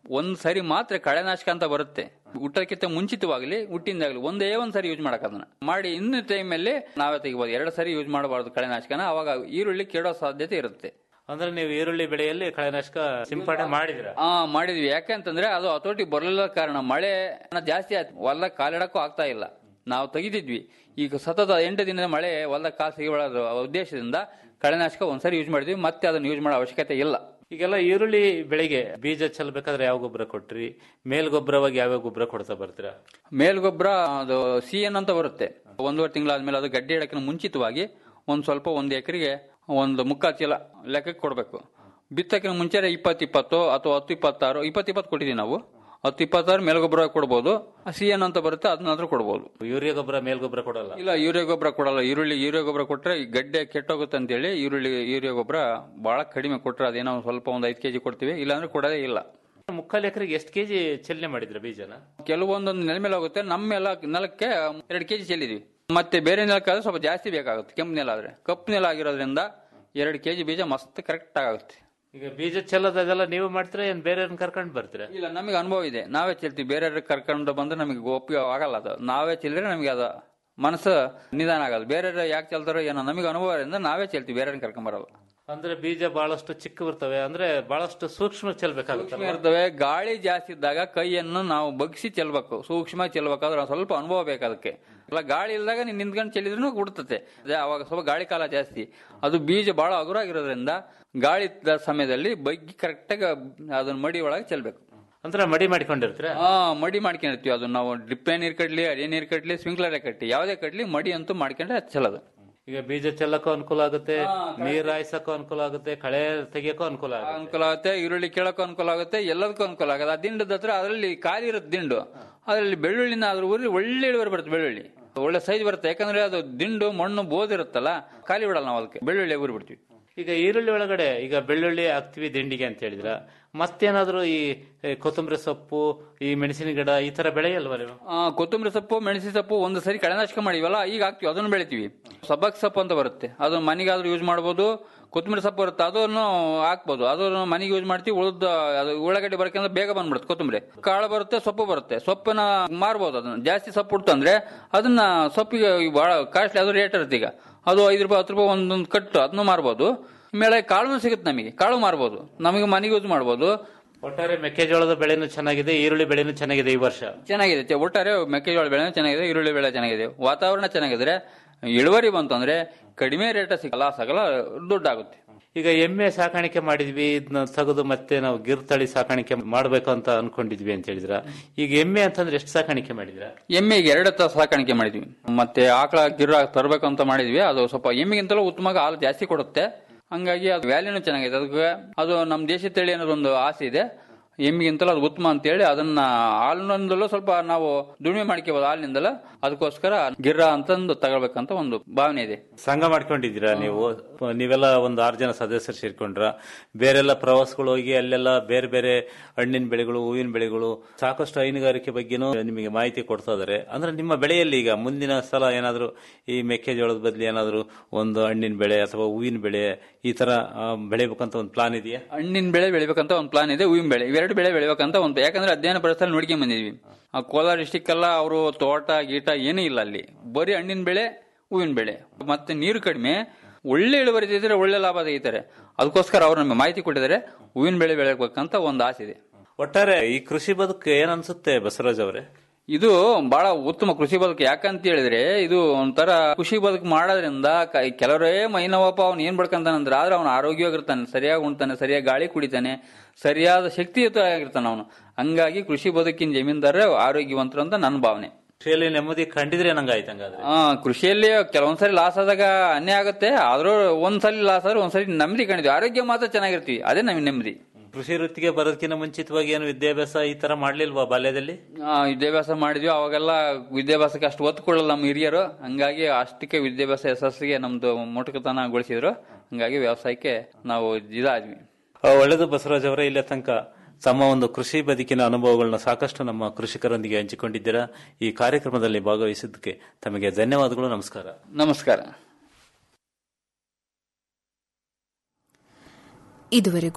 ಒಂದ್ ಸರಿ ಮಾತ್ರ ಕಳೆನಾಶಕ ಅಂತ ಬರುತ್ತೆ ಹುಟ್ಟೋಕ್ಕಿಂತ ಮುಂಚಿತವಾಗ್ಲಿ ಹುಟ್ಟಿಂದಾಗ್ಲಿ ಒಂದೇ ಒಂದ್ ಸರಿ ಯೂಸ್ ಮಾಡಕ್ ಅದನ್ನ ಮಾಡಿ ಇನ್ನು ಟೈಮಲ್ಲಿ ನಾವೇ ತೆಗಿಬೋದು ಎರಡು ಸರಿ ಯೂಸ್ ಮಾಡಬಾರ್ದು ಕಳೆನಾಶಕನ ಅವಾಗ ಈರುಳ್ಳಿ ಕೆಡೋ ಸಾಧ್ಯತೆ ಇರುತ್ತೆ ಅಂದ್ರೆ ನೀವು ಈರುಳ್ಳಿ ಬೆಳೆಯಲ್ಲಿ ಕಳೆನಾಶಕ ಸಿಂಪಡಣೆ ಮಾಡಿದಿರ ಆ ಮಾಡಿದ್ವಿ ಯಾಕಂತಂದ್ರೆ ಅದು ಹತೋಟಿ ಬರಲಿಲ್ಲ ಕಾರಣ ಮಳೆ ಜಾಸ್ತಿ ಆಯ್ತು ಹೊಲ ಕಾಲಿಡಕ್ಕೂ ಆಗ್ತಾ ಇಲ್ಲ ನಾವು ತೆಗಿತಿದ್ವಿ ಈಗ ಸತತ ಎಂಟು ದಿನದ ಮಳೆ ಹೊಲ ಕಾಲು ಸಿಗಬಾರದು ಉದ್ದೇಶದಿಂದ ಕಳೆನಾಶಕ ಒಂದ್ಸರಿ ಯೂಸ್ ಮಾಡಿದ್ವಿ ಮತ್ತೆ ಅದನ್ನ ಯೂಸ್ ಮಾಡೋ ಅವಶ್ಯಕತೆ ಇಲ್ಲ ಈಗೆಲ್ಲ ಈರುಳ್ಳಿ ಬೆಳೆಗೆ ಬೀಜ ಚೆಲ್ಬೇಕಾದ್ರೆ ಯಾವ ಗೊಬ್ಬರ ಕೊಟ್ರಿ ಮೇಲ್ ಗೊಬ್ಬರವಾಗಿ ಯಾವ್ಯಾವ ಗೊಬ್ಬರ ಕೊಡ್ತಾ ಬರ್ತೀರಾ ಮೇಲ್ಗೊಬ್ಬರ ಅದು ಸಿ ಎನ್ ಅಂತ ಬರುತ್ತೆ ಒಂದೂವರೆ ತಿಂಗಳಾದ್ಮೇಲೆ ಅದು ಗಡ್ಡೆ ಇಡಕ್ಕೆ ಮುಂಚಿತವಾಗಿ ಒಂದ್ ಸ್ವಲ್ಪ ಒಂದ್ ಎಕರೆಗೆ ಒಂದು ಮುಕ್ಕಾಲು ಚೀಲ ಲೆಕ್ಕಕ್ಕೆ ಕೊಡಬೇಕು ಬಿತ್ತಕ್ಕಿಂತ ಮುಂಚೆ ಇಪ್ಪತ್ತು ಇಪ್ಪತ್ತು ಅಥವಾ ಹತ್ತು ಇಪ್ಪತ್ತಾರು ಇಪ್ಪತ್ತು ಇಪ್ಪತ್ತು ಕೊಟ್ಟಿದ್ದೀವಿ ನಾವು ಹತ್ತು ಇಪ್ಪತ್ತಾರು ಮೇಲ್ಗೊಬ್ಬರ ಕೊಡ್ಬೋದು ಸಿ ಎನ್ ಅಂತ ಬರುತ್ತೆ ಅದನ್ನಾದ್ರೂ ಕೊಡ್ಬೋದು ಯೂರಿಯಾ ಗೊಬ್ಬರ ಮೇಲ್ ಗೊಬ್ಬರ ಕೊಡಲ್ಲ ಇಲ್ಲ ಯೂರಿಯಾ ಗೊಬ್ಬರ ಕೊಡಲ್ಲ ಈರುಳ್ಳಿ ಯೂರಿಯಾ ಗೊಬ್ಬರ ಕೊಟ್ರೆ ಈ ಗಡ್ಡೆ ಕೆಟ್ಟೋಗುತ್ತೆ ಅಂತೇಳಿ ಈರುಳ್ಳಿ ಯೂರಿಯಾ ಗೊಬ್ಬರ ಬಹಳ ಕಡಿಮೆ ಕೊಟ್ರೆ ಅದೇನೋ ಒಂದ್ ಸ್ವಲ್ಪ ಒಂದು ಐದು ಕೆಜಿ ಕೊಡ್ತೀವಿ ಇಲ್ಲಾಂದ್ರೆ ಕೊಡೋದೇ ಇಲ್ಲ ಮುಕ್ಕಾಲು ಎಕರೆಗೆ ಎಷ್ಟು ಕೆಜಿ ಚೆಲ್ಲನೆ ಮಾಡಿದ್ರ ಬೀಜನ ಕೆಲವೊಂದೊಂದು ನೆಲ ಮೇಲೆ ಹೋಗುತ್ತೆ ನಮ್ಮ ನೆಲ ನೆಲಕ್ಕೆ ಎರಡು ಕೆಜಿ ಚೆಲ್ಲಿದ್ವಿ ಮತ್ತೆ ಬೇರೆ ನೆಲಕ್ಕಾದ್ರೆ ಸ್ವಲ್ಪ ಜಾಸ್ತಿ ಬೇಕಾಗುತ್ತೆ ಕೆಂಪು ನೆಲ ಆದ್ರೆ ಕಪ್ಪು ನೆಲ ಆಗಿರೋದ್ರಿಂದ ಎರಡು ಕೆಜಿ ಬೀಜ ಮಸ್ತ್ ಕರೆಕ್ಟ್ ಆಗುತ್ತೆ ಈಗ ಬೀಜ ಚೆಲ್ಲೋದು ಅದೆಲ್ಲ ನೀವು ಮಾಡ್ತೀರಾ ಏನ್ ಬೇರೆ ಕರ್ಕೊಂಡು ಬರ್ತೀರಾ ಇಲ್ಲ ನಮಗೆ ಅನುಭವ ಇದೆ ನಾವೇ ಚೆಲ್ತೀವಿ ಬೇರೆ ಕರ್ಕೊಂಡು ಬಂದ್ರೆ ನಮಗೆ ಒಪ್ಪಿಗೆ ಆಗಲ್ಲ ಅದು ನಾವೇ ಚೆಲ್ಲಿದ್ರೆ ನಮಗೆ ಅದು ಮನಸ್ಸು ನಿಧಾನ ಆಗಲ್ಲ ಬೇರೆ ಯಾಕೆ ಚೆಲ್ತಾರೋ ಏನೋ ನಮಗೆ ಅನುಭವ ಇರೋದ್ರಿಂದ ನಾವೇ ಚೆಲ್ತೀವಿ ಬೇರೆ ಕರ್ಕೊಂಡ್ ಬರಲ್ಲ ಅಂದ್ರೆ ಬೀಜ ಬಹಳಷ್ಟು ಚಿಕ್ಕ ಬರ್ತವೆ ಅಂದ್ರೆ ಬಹಳಷ್ಟು ಸೂಕ್ಷ್ಮ ಚೆಲ್ಬೇಕಾಗುತ್ತೆ ಸೂಕ್ಷ್ಮ ಇರ್ತವೆ ಗಾಳಿ ಜಾಸ್ತಿ ಇದ್ದಾಗ ಕೈಯನ್ನು ನಾವು ಬಗ್ಸಿ ಚೆಲ್ಬೇಕು ಸೂಕ್ಷ್ಮ ಚೆಲ್ಬೇಕಾದ್ರೆ ಒಂದ್ ಸ್ವಲ್ಪ ಅನುಭವ ಬೇಕು ಅದಕ್ಕೆ ಇಲ್ಲ ಗಾಳಿ ಇಲ್ದಾಗ ನೀನ್ ನಿಂತ್ಕೊಂಡು ಚೆಲ್ಲಿದ್ರು ಬಿಡ್ತತೆ ಅದೇ ಅವಾಗ ಸ್ವಲ್ಪ ಗಾಳಿ ಕಾಲ ಜಾಸ್ತಿ ಅದು ಬೀಜ ಬಹಳ ಹಗುರಾಗಿರೋದ್ರಿಂದ ಗಾಳಿ ಇದ್ದ ಸಮಯದಲ್ಲಿ ಬಗ್ಗಿ ಕರೆಕ್ಟಾಗಿ ಅದನ್ನ ಮಡಿ ಒಳಗೆ ಚೆಲ್ಬೇಕು ಅಂದ್ರೆ ಮಡಿ ಮಾಡಿಕೊಂಡಿರ್ತೀರಾ ಹಾ ಮಡಿ ಮಾಡ್ಕೊಂಡಿರ್ತೀವಿ ಅದು ನಾವು ಡ್ರಿಪ್ಪೆ ನೀರ್ ಕಟ್ಲಿ ಅಡಿಗೆ ನೀರ್ ಕಟ್ಲಿ ಸ್ಪ್ರಿಂಕ್ಲರ್ ಕಟ್ಲಿ ಯಾವುದೇ ಕಟ್ಲಿ ಮಡಿ ಅಂತೂ ಮಾಡ್ಕೊಂಡ್ರೆ ಅದು ಚೆಲ್ಲದು ಈಗ ಬೀಜ ಚೆಲ್ಲಕ್ಕೂ ಅನುಕೂಲ ಆಗುತ್ತೆ ನೀರ್ ಹಾಯ್ಸಕ್ಕೂ ಅನುಕೂಲ ಆಗುತ್ತೆ ಕಳೆ ತೆಗಿಯಕ್ಕೂ ಅನುಕೂಲ ಆಗುತ್ತೆ ಅನುಕೂಲ ಆಗುತ್ತೆ ಈರುಳ್ಳಿ ಕೇಳಕ್ಕೂ ಅನುಕೂಲ ಆಗುತ್ತೆ ಎಲ್ಲದಕ್ಕೂ ಅನುಕೂಲ ಆಗುತ್ತೆ ಆ ದಿಂಡದ ಹತ್ರ ಅದರಲ್ಲಿ ಖಾಲಿ ಇರುತ್ತೆ ದಿಂಡು ಅದರಲ್ಲಿ ಬೆಳ್ಳುಳ್ಳಿನ ಅದ್ರ ಊರಿ ಒಳ್ಳೆ ಇಳುವರಿ ಬರುತ್ತೆ ಬೆಳ್ಳುಳ್ಳಿ ಒಳ್ಳೆ ಸೈಜ್ ಬರುತ್ತೆ ಯಾಕಂದ್ರೆ ಅದು ದಿಂಡು ಮಣ್ಣು ಬೋದಿರುತ್ತಲ್ಲ ಖಾಲಿ ಬಿಡಲ್ಲ ನಾವು ಅದಕ್ಕೆ ಬೆಳ್ಳುಳ್ಳಿ ಊರಿ ಬಿಡ್ತೀವಿ ಈಗ ಈರುಳ್ಳಿ ಒಳಗಡೆ ಈಗ ಬೆಳ್ಳುಳ್ಳಿ ಹಾಕ್ತಿವಿ ದಿಂಡಿಗೆ ಅಂತ ಹೇಳಿದ್ರ ಮತ್ತೇನಾದ್ರೂ ಈ ಏ, ಕೊತ್ತಂಬರಿ ಸೊಪ್ಪು ಈ ಮೆಣಸಿನ ಗಿಡ ಈ ತರ ಬೆಳೆಯಲ್ವಾ ನೀವು ಆ, ಕೊತ್ತಂಬರಿ ಸೊಪ್ಪು ಮೆಣಸಿನ ಸೊಪ್ಪು ಒಂದು ಸರಿ ಕಳೆನಾಶಕ ಮಾಡಿವಲ್ಲ ಈಗ ಹಾಕ್ತಿವಿ ಅದನ್ನು ಬೆಳಿತೀವಿ ಸಬ್ಬಕ್ ಸೊಪ್ಪು ಅಂತ ಬರುತ್ತೆ ಅದು ಮನೆಗಾದ್ರೂ ಯೂಸ್ ಮಾಡ್ಬೋದು ಕೊತ್ತಂಬರಿ ಸೊಪ್ಪು ಬರುತ್ತೆ ಅದನ್ನು ಹಾಕ್ಬೋದು ಅದನ್ನು ಮನೆಗೆ ಯೂಸ್ ಮಾಡ್ತೀವಿ ಉಳಿದ ಅದು ಉಳ್ಳಾಗಡ್ಡಿ ಬರಕ್ಕೆ ಬೇಗ ಬಂದ್ಬಿಡುತ್ತೆ ಕೊತ್ತಂಬರಿ ಕಾಳು ಬರುತ್ತೆ ಸೊಪ್ಪು ಬರುತ್ತೆ ಸೊಪ್ಪನ್ನ ಮಾರ್ಬೋದು ಅದನ್ನ ಜಾಸ್ತಿ ಸೊಪ್ಪು ಉಡ್ತಂದ್ರೆ ಅದನ್ನ ಸೊಪ್ಪಿಗೆ ಬಹಳ ಕಾಸ್ಟ್ಲಿ ಅದು ರೇಟ್ ಇರುತ್ತೆ ಈಗ ಅದು ಐದು ರೂಪಾಯಿ ಹತ್ತು ರೂಪಾಯಿ ಒಂದೊಂದು ಕಟ್ಟು ಅದನ್ನು ಮಾರ್ಬೋದು ಮೇಲೆ ಕಾಳು ಸಿಗುತ್ತೆ ನಮಗೆ ಕಾಳು ಮಾರ್ಬೋದು ನಮಗೆ ಮನೆಗೆ ಯೂಸ್ ಮಾಡ್ಬೋದು ಒಟ್ಟಾರೆ ಮೆಕ್ಕೆಜೋಳದ ಬೆಳೆನೂ ಚೆನ್ನಾಗಿದೆ ಈರುಳ್ಳಿ ಬೆಳೆನೂ ಚೆನ್ನಾಗಿದೆ ಈ ವರ್ಷ ಚೆನ್ನಾಗಿದೆ ಚೆ- ಒಟ್ಟಾರೆ ಮೆಕ್ಕೆಜೋಳ ಬೆಳೆ ಚೆನ್ನಾಗಿದೆ ಈರುಳ್ಳಿ ಬೆಳೆ ಚೆನ್ನಾಗಿದೆ ವಾತಾವರಣ ಚೆನ್ನಾಗಿದ್ರೆ ಇಳುವರಿ ಬಂತಂದ್ರೆ ಕಡಿಮೆ ರೇಟ್ ಸಿಗಲ್ಲ ಸಗಲ ದುಡ್ಡಾಗುತ್ತೆ ಈಗ ಎಮ್ಮೆ ಸಾಕಾಣಿಕೆ ಮಾಡಿದ್ವಿ ಇದನ್ನ ತೆಗೆದು ಮತ್ತೆ ನಾವು ಗಿರ್ ತಳಿ ಸಾಕಾಣಿಕೆ ಮಾಡ್ಬೇಕು ಅಂತ ಅನ್ಕೊಂಡಿದ್ವಿ ಅಂತ ಹೇಳಿದ್ರ ಈಗ ಎಮ್ಮೆ ಅಂತಂದ್ರೆ ಎಷ್ಟು ಸಾಕಾಣಿಕೆ ಮಾಡಿದ್ರ ಎಮ್ಮೆಗೆ ಎರಡು ತ ಸಾಕಾಣಿಕೆ ಮಾಡಿದ್ವಿ ಮತ್ತೆ ಆಕಳ ಗಿರ ತರಬೇಕು ಅಂತ ಮಾಡಿದ್ವಿ ಅದು ಸ್ವಲ್ಪ ಎಮ್ಮೆಗಿಂತಲೂ ಉತ್ತಮ ಹಾಲು ಜಾಸ್ತಿ ಕೊಡುತ್ತೆ ಹಂಗಾಗಿ ಅದು ವ್ಯಾಲ್ಯೂನು ಚೆನ್ನಾಗಿದೆ ಅದಕ್ಕೆ ಅದು ನಮ್ಮ ದೇಶ ತಳಿ ಅನ್ನೋದೊಂದು ಆಸೆ ಇದೆ ಎಮ್ಮಿಗಿಂತಲೂ ಅದು ಉತ್ತಮ ಅಂತೇಳಿ ಅದನ್ನ ಹಾಲಿನಿಂದಲೂ ಸ್ವಲ್ಪ ನಾವು ದುಡಿಮೆ ಮಾಡ್ಕೋಬಹುದು ಹಾಲಿನಿಂದಲೂ ಅದಕ್ಕೋಸ್ಕರ ಗಿರ್ರ ಅಂತಂದು ತಗೊಳ್ಬೇಕಂತ ಒಂದು ಭಾವನೆ ಇದೆ ಸಂಘ ಮಾಡ್ಕೊಂಡಿದ್ದೀರಾ ನೀವು ನೀವೆಲ್ಲ ಒಂದು ಆರು ಜನ ಸದಸ್ಯರು ಸೇರ್ಕೊಂಡ್ರ ಬೇರೆಲ್ಲ ಪ್ರವಾಸಗಳು ಹೋಗಿ ಅಲ್ಲೆಲ್ಲ ಬೇರೆ ಬೇರೆ ಹಣ್ಣಿನ ಬೆಳೆಗಳು ಹೂವಿನ ಬೆಳೆಗಳು ಸಾಕಷ್ಟು ಹೈನುಗಾರಿಕೆ ಬಗ್ಗೆನೂ ನಿಮಗೆ ಮಾಹಿತಿ ಕೊಡ್ತಾ ಇದಾರೆ ಅಂದ್ರೆ ನಿಮ್ಮ ಬೆಳೆಯಲ್ಲಿ ಈಗ ಮುಂದಿನ ಸಲ ಏನಾದ್ರು ಈ ಮೆಕ್ಕೆಜೋಳದ ಬದಲು ಏನಾದ್ರು ಒಂದು ಹಣ್ಣಿನ ಬೆಳೆ ಅಥವಾ ಹೂವಿನ ಬೆಳೆ ಈ ತರ ಆ, ಬೆಳಿಬೇಕಂತ ಒಂದು ಪ್ಲಾನ್ ಇದೆಯಾ ಹಣ್ಣಿನ ಬೆಳೆ ಬೆಳಿಬೇಕಂತ ಒಂದು ಪ್ಲಾನ್ ಇದೆ ಹೂವಿನ ಬೆಳೆ ಇವೆರಡು ಬೆಳೆ ಬೆಳಿಬೇಕಂತ ಒಂದು ಯಾಕಂದ್ರೆ ಅಧ್ಯಯನ ಪರಿಸರ ನೋಡ್ಕೊಂಡ್ ಬಂದಿದ್ವಿ ಆ ಕೋಲಾರ ಡಿಸ್ಟಿಕ್ ಎಲ್ಲ ಅವರು ತೋಟ ಗೀಟ ಏನೂ ಇಲ್ಲ ಅಲ್ಲಿ ಬರೀ ಹಣ್ಣಿನ ಬೆಳೆ ಹೂವಿನ ಬೆಳೆ ಮತ್ತೆ ನೀರು ಕಡಿಮೆ ಒಳ್ಳೆ ಇಳುವರಿ ತೆಗೆದ್ರೆ ಒಳ್ಳೆ ಲಾಭ ತೆಗಿತಾರೆ ಅದಕ್ಕೋಸ್ಕರ ಅವ್ರು ನಮಗೆ ಮಾಹಿತಿ ಕೊಟ್ಟಿದ್ದಾರೆ ಹೂವಿನ ಬೆಳೆ ಬೆಳಬೇಕಂತ ಒಂದು ಆಸೆ ಇದೆ ಒಟ್ಟಾರೆ ಈ ಕೃಷಿ ಬದುಕು ಏನ್ ಅನ್ಸುತ್ತೆ ಬಸವರಾಜ್ ಅವರೇ ಇದು ಬಹಳ ಉತ್ತಮ ಕೃಷಿ ಬದುಕು ಯಾಕಂತ ಹೇಳಿದ್ರೆ ಇದು ಒಂಥರ ಕೃಷಿ ಬದುಕು ಮಾಡೋದ್ರಿಂದ ಕ- ಕೆಲವರೇ ಮೈನವಪ್ಪ ಅವ್ನು ಏನ್ ಬಡ್ಕಂತಾನಂದ್ರೆ ಆದ್ರೆ ಅವನು ಆರೋಗ್ಯವಾಗಿರ್ತಾನೆ ಸರಿಯಾಗಿ ಉಣ್ತಾನೆ ಸರಿಯಾಗಿ ಗಾಳಿ ಕುಡಿತಾನೆ ಸರಿಯಾದ ಶಕ್ತಿಯುತ ಆಗಿರ್ತಾನೆ ಅವನು ಹಂಗಾಗಿ ಕೃಷಿ ಬದುಕಿನ ಜಮೀನ್ದಾರ ಆರೋಗ್ಯವಂತರು ಅಂತ ನನ್ನ ಭಾವನೆ ಕೃಷಿಯಲ್ಲಿ ನೆಮ್ಮದಿ ಕಂಡಿದ್ರೆ ನಂಗಾಯ್ತು ಹಂಗಾದ್ರೆ ಆ ಕೃಷಿಯಲ್ಲಿ ಕೆಲವೊಂದ್ಸರಿ ಲಾಸ್ ಆದಾಗ ಅನ್ಯಾಯ ಆಗುತ್ತೆ ಆದ್ರೂ ಒಂದ್ಸಲಿ ಲಾಸ್ ಆದ್ರೆ ಒಂದ್ಸಲಿ ನೆಮ್ಮದಿ ಕಂಡಿದ್ವಿ ಆರೋಗ್ಯ ಮಾತ್ರ ಚೆನ್ನಾಗಿರ್ತೀವಿ ಅದೇ ನಮಗೆ ನೆಮ್ಮದಿ ಕೃಷಿ ವೃತ್ತಿಗೆ ಬರೋದಕ್ಕಿಂತ ಮುಂಚಿತವಾಗಿ ಏನು ವಿದ್ಯಾಭ್ಯಾಸ ಈ ತರ ಮಾಡ್ಲಿಲ್ವಾ ಬಾಲ್ಯದಲ್ಲಿ ಆ, ವಿದ್ಯಾಭ್ಯಾಸ ಮಾಡಿದ್ವಿ ಅವಾಗೆಲ್ಲ ವಿದ್ಯಾಭ್ಯಾಸಕ್ಕೆ ಅಷ್ಟು ಒತ್ತು ಕೊಡಲ್ಲ ನಮ್ಮ ಹಿರಿಯರು ಹಂಗಾಗಿ ಅಷ್ಟಕ್ಕೆ ವಿದ್ಯಾಭ್ಯಾಸ ಯಶಸ್ಸಿಗೆ ನಮ್ದು ಮೊಟಕತನಗೊಳಿಸಿದ್ರು ಹಂಗಾಗಿ ವ್ಯವಸಾಯಕ್ಕೆ ನಾವು ಇದಾದ್ವಿ ಆ, ಒಳ್ಳೆದು ಬಸವರಾಜ್ ಅವರೇ ಇಲ್ಲೇ ತನಕ ತಮ್ಮ ಒಂದು ಕೃಷಿ ಬದುಕಿನ ಅನುಭವಗಳನ್ನ ಸಾಕಷ್ಟು ನಮ್ಮ ಕೃಷಿಕರೊಂದಿಗೆ ಹಂಚಿಕೊಂಡಿದ್ದೀರಾ ಈ ಕಾರ್ಯಕ್ರಮದಲ್ಲಿ ಭಾಗವಹಿಸಿದ್ದಕ್ಕೆ ತಮಗೆ ಧನ್ಯವಾದಗಳು ನಮಸ್ಕಾರ ನಮಸ್ಕಾರ ಇದುವರೆಗೂ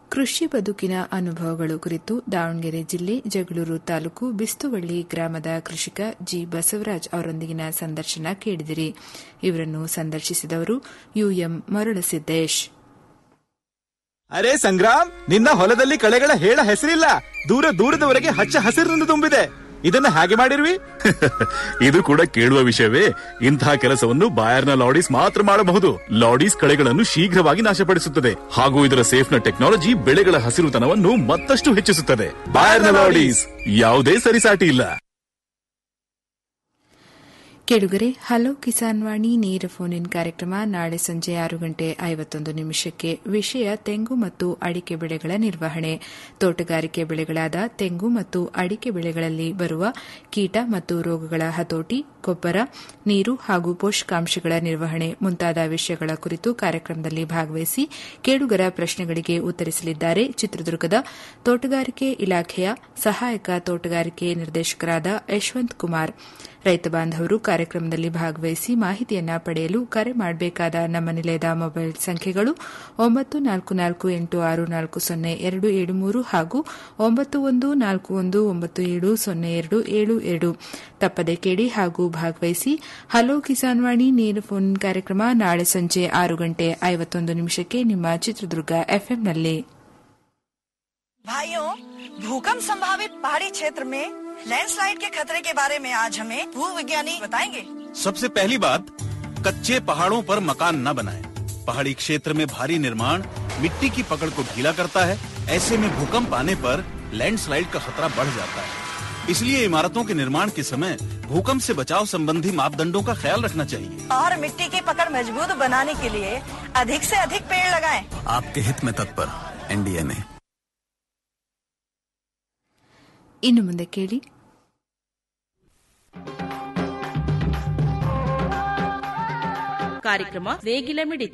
ಕೃಷಿ ಬದುಕಿನ ಅನುಭವಗಳು ಕುರಿತು ದಾವಣಗೆರೆ ಜಿಲ್ಲೆ ಜಗಳೂರು ತಾಲೂಕು ಬಿಸ್ತುವಳ್ಳಿ ಗ್ರಾಮದ ಕೃಷಿಕ ಜಿ ಬಸವರಾಜ್ ಅವರೊಂದಿಗಿನ ಸಂದರ್ಶನ ಕೇಳಿದಿರಿ ಇವರನ್ನು ಸಂದರ್ಶಿಸಿದವರು ಯುಎಂ ಮರುಳಸಿದ್ದೇಶ್ ಅರೆ ಸಂಗ್ರಾಮ್ ನಿನ್ನ ಹೊಲದಲ್ಲಿ ಕಳೆಗಳ ಹೇಳ ಹೆಸರಿಲ್ಲ ದೂರ ದೂರದವರೆಗೆ ಹಚ್ಚ ಹಸಿರಿನಿಂದ ತುಂಬಿದೆ ಇದನ್ನ ಹಾಗೆ ಮಾಡಿರ್ವಿ ಇದು ಕೂಡ ಕೇಳುವ ವಿಷಯವೇ ಇಂತಹ ಕೆಲಸವನ್ನು ಬಾಯರ್ನ ಲಾಡೀಸ್ ಮಾತ್ರ ಮಾಡಬಹುದು ಲಾಡೀಸ್ ಕಳೆಗಳನ್ನು ಶೀಘ್ರವಾಗಿ ನಾಶಪಡಿಸುತ್ತದೆ ಹಾಗೂ ಇದರ ಸೇಫ್ನ ಟೆಕ್ನಾಲಜಿ ಬೆಳೆಗಳ ಹಸಿರುತನವನ್ನು ಮತ್ತಷ್ಟು ಹೆಚ್ಚಿಸುತ್ತದೆ ಬಾಯರ್ನ ಲಾಡೀಸ್ ಯಾವುದೇ ಸರಿಸಾಟಿ ಇಲ್ಲ ಕೇಳುಗರೆ ಹಲೋ ಕಿಸಾನ್ ವಾಣಿ ನೇರ ಫೋನ್ ಇನ್ ಕಾರ್ಯಕ್ರಮ ನಾಳೆ ಸಂಜೆ ಆರು ಗಂಟೆ ಐವತ್ತೊಂದು ನಿಮಿಷಕ್ಕೆ ವಿಷಯ ತೆಂಗು ಮತ್ತು ಅಡಿಕೆ ಬೆಳೆಗಳ ನಿರ್ವಹಣೆ ತೋಟಗಾರಿಕೆ ಬೆಳೆಗಳಾದ ತೆಂಗು ಮತ್ತು ಅಡಿಕೆ ಬೆಳೆಗಳಲ್ಲಿ ಬರುವ ಕೀಟ ಮತ್ತು ರೋಗಗಳ ಹತೋಟಿ ಗೊಬ್ಬರ ನೀರು ಹಾಗೂ ಪೋಷಕಾಂಶಗಳ ನಿರ್ವಹಣೆ ಮುಂತಾದ ವಿಷಯಗಳ ಕುರಿತು ಕಾರ್ಯಕ್ರಮದಲ್ಲಿ ಭಾಗವಹಿಸಿ ಕೇಳುಗರ ಪ್ರಶ್ನೆಗಳಿಗೆ ಉತ್ತರಿಸಲಿದ್ದಾರೆ ಚಿತ್ರದುರ್ಗದ ತೋಟಗಾರಿಕೆ ಇಲಾಖೆಯ ಸಹಾಯಕ ತೋಟಗಾರಿಕೆ ನಿರ್ದೇಶಕರಾದ ಯಶವಂತ್ ಕುಮಾರ್ ರೈತ ಬಾಂಧವರು ಕಾರ್ಯಕ್ರಮದಲ್ಲಿ ಭಾಗವಹಿಸಿ ಮಾಹಿತಿಯನ್ನ ಪಡೆಯಲು ಕರೆ ಮಾಡಬೇಕಾದ ನಮ್ಮ ನಿಲಯದ ಮೊಬೈಲ್ ಸಂಖ್ಯೆಗಳು ಒಂಬತ್ತು ನಾಲ್ಕು ನಾಲ್ಕು ಎಂಟು ಆರು ನಾಲ್ಕು ಸೊನ್ನೆ ಎರಡು ಏಳು ಮೂರು ಹಾಗೂ ಒಂಬತ್ತು ಒಂದು ನಾಲ್ಕು ಒಂದು ಒಂಬತ್ತು ಏಳು ಸೊನ್ನೆ ಎರಡು ಏಳು ಎರಡು ತಪ್ಪದೆ ಕೇಳಿ ಹಾಗೂ ಭಾಗವಹಿಸಿ ಹಲೋ ಕಿಸಾನ್ ವಾಣಿ ನೇರ ಫೋನ್ ಕಾರ್ಯಕ್ರಮ ನಾಳೆ ಸಂಜೆ ಆರು ಗಂಟೆ ಐವತ್ತೊಂದು ನಿಮಿಷಕ್ಕೆ ನಿಮ್ಮ ಚಿತ್ರದುರ್ಗ ಎಫ್ಎಂನಲ್ಲಿ भाइयों भूकंप संभावित पहाड़ी क्षेत्र में लैंडस्लाइड के खतरे के बारे में आज हमें भू विज्ञानी बताएंगे सबसे पहली बात कच्चे पहाड़ों पर मकान न बनाएं। पहाड़ी क्षेत्र में भारी निर्माण मिट्टी की पकड़ को ढीला करता है ऐसे में भूकंप आने पर लैंडस्लाइड का खतरा बढ़ जाता है इसलिए इमारतों के निर्माण के समय भूकंप से बचाव संबंधी मापदंडों का ख्याल रखना चाहिए और मिट्टी की पकड़ मजबूत बनाने के लिए अधिक से अधिक पेड़ लगाएं। आपके हित में तत्पर एनडीएमए ಇನ್ನು ಮುಂದೆ ಕೇಳಿ ಕಾರ್ಯಕ್ರಮ ನೇಗಿಲ ಮಿಡಿತ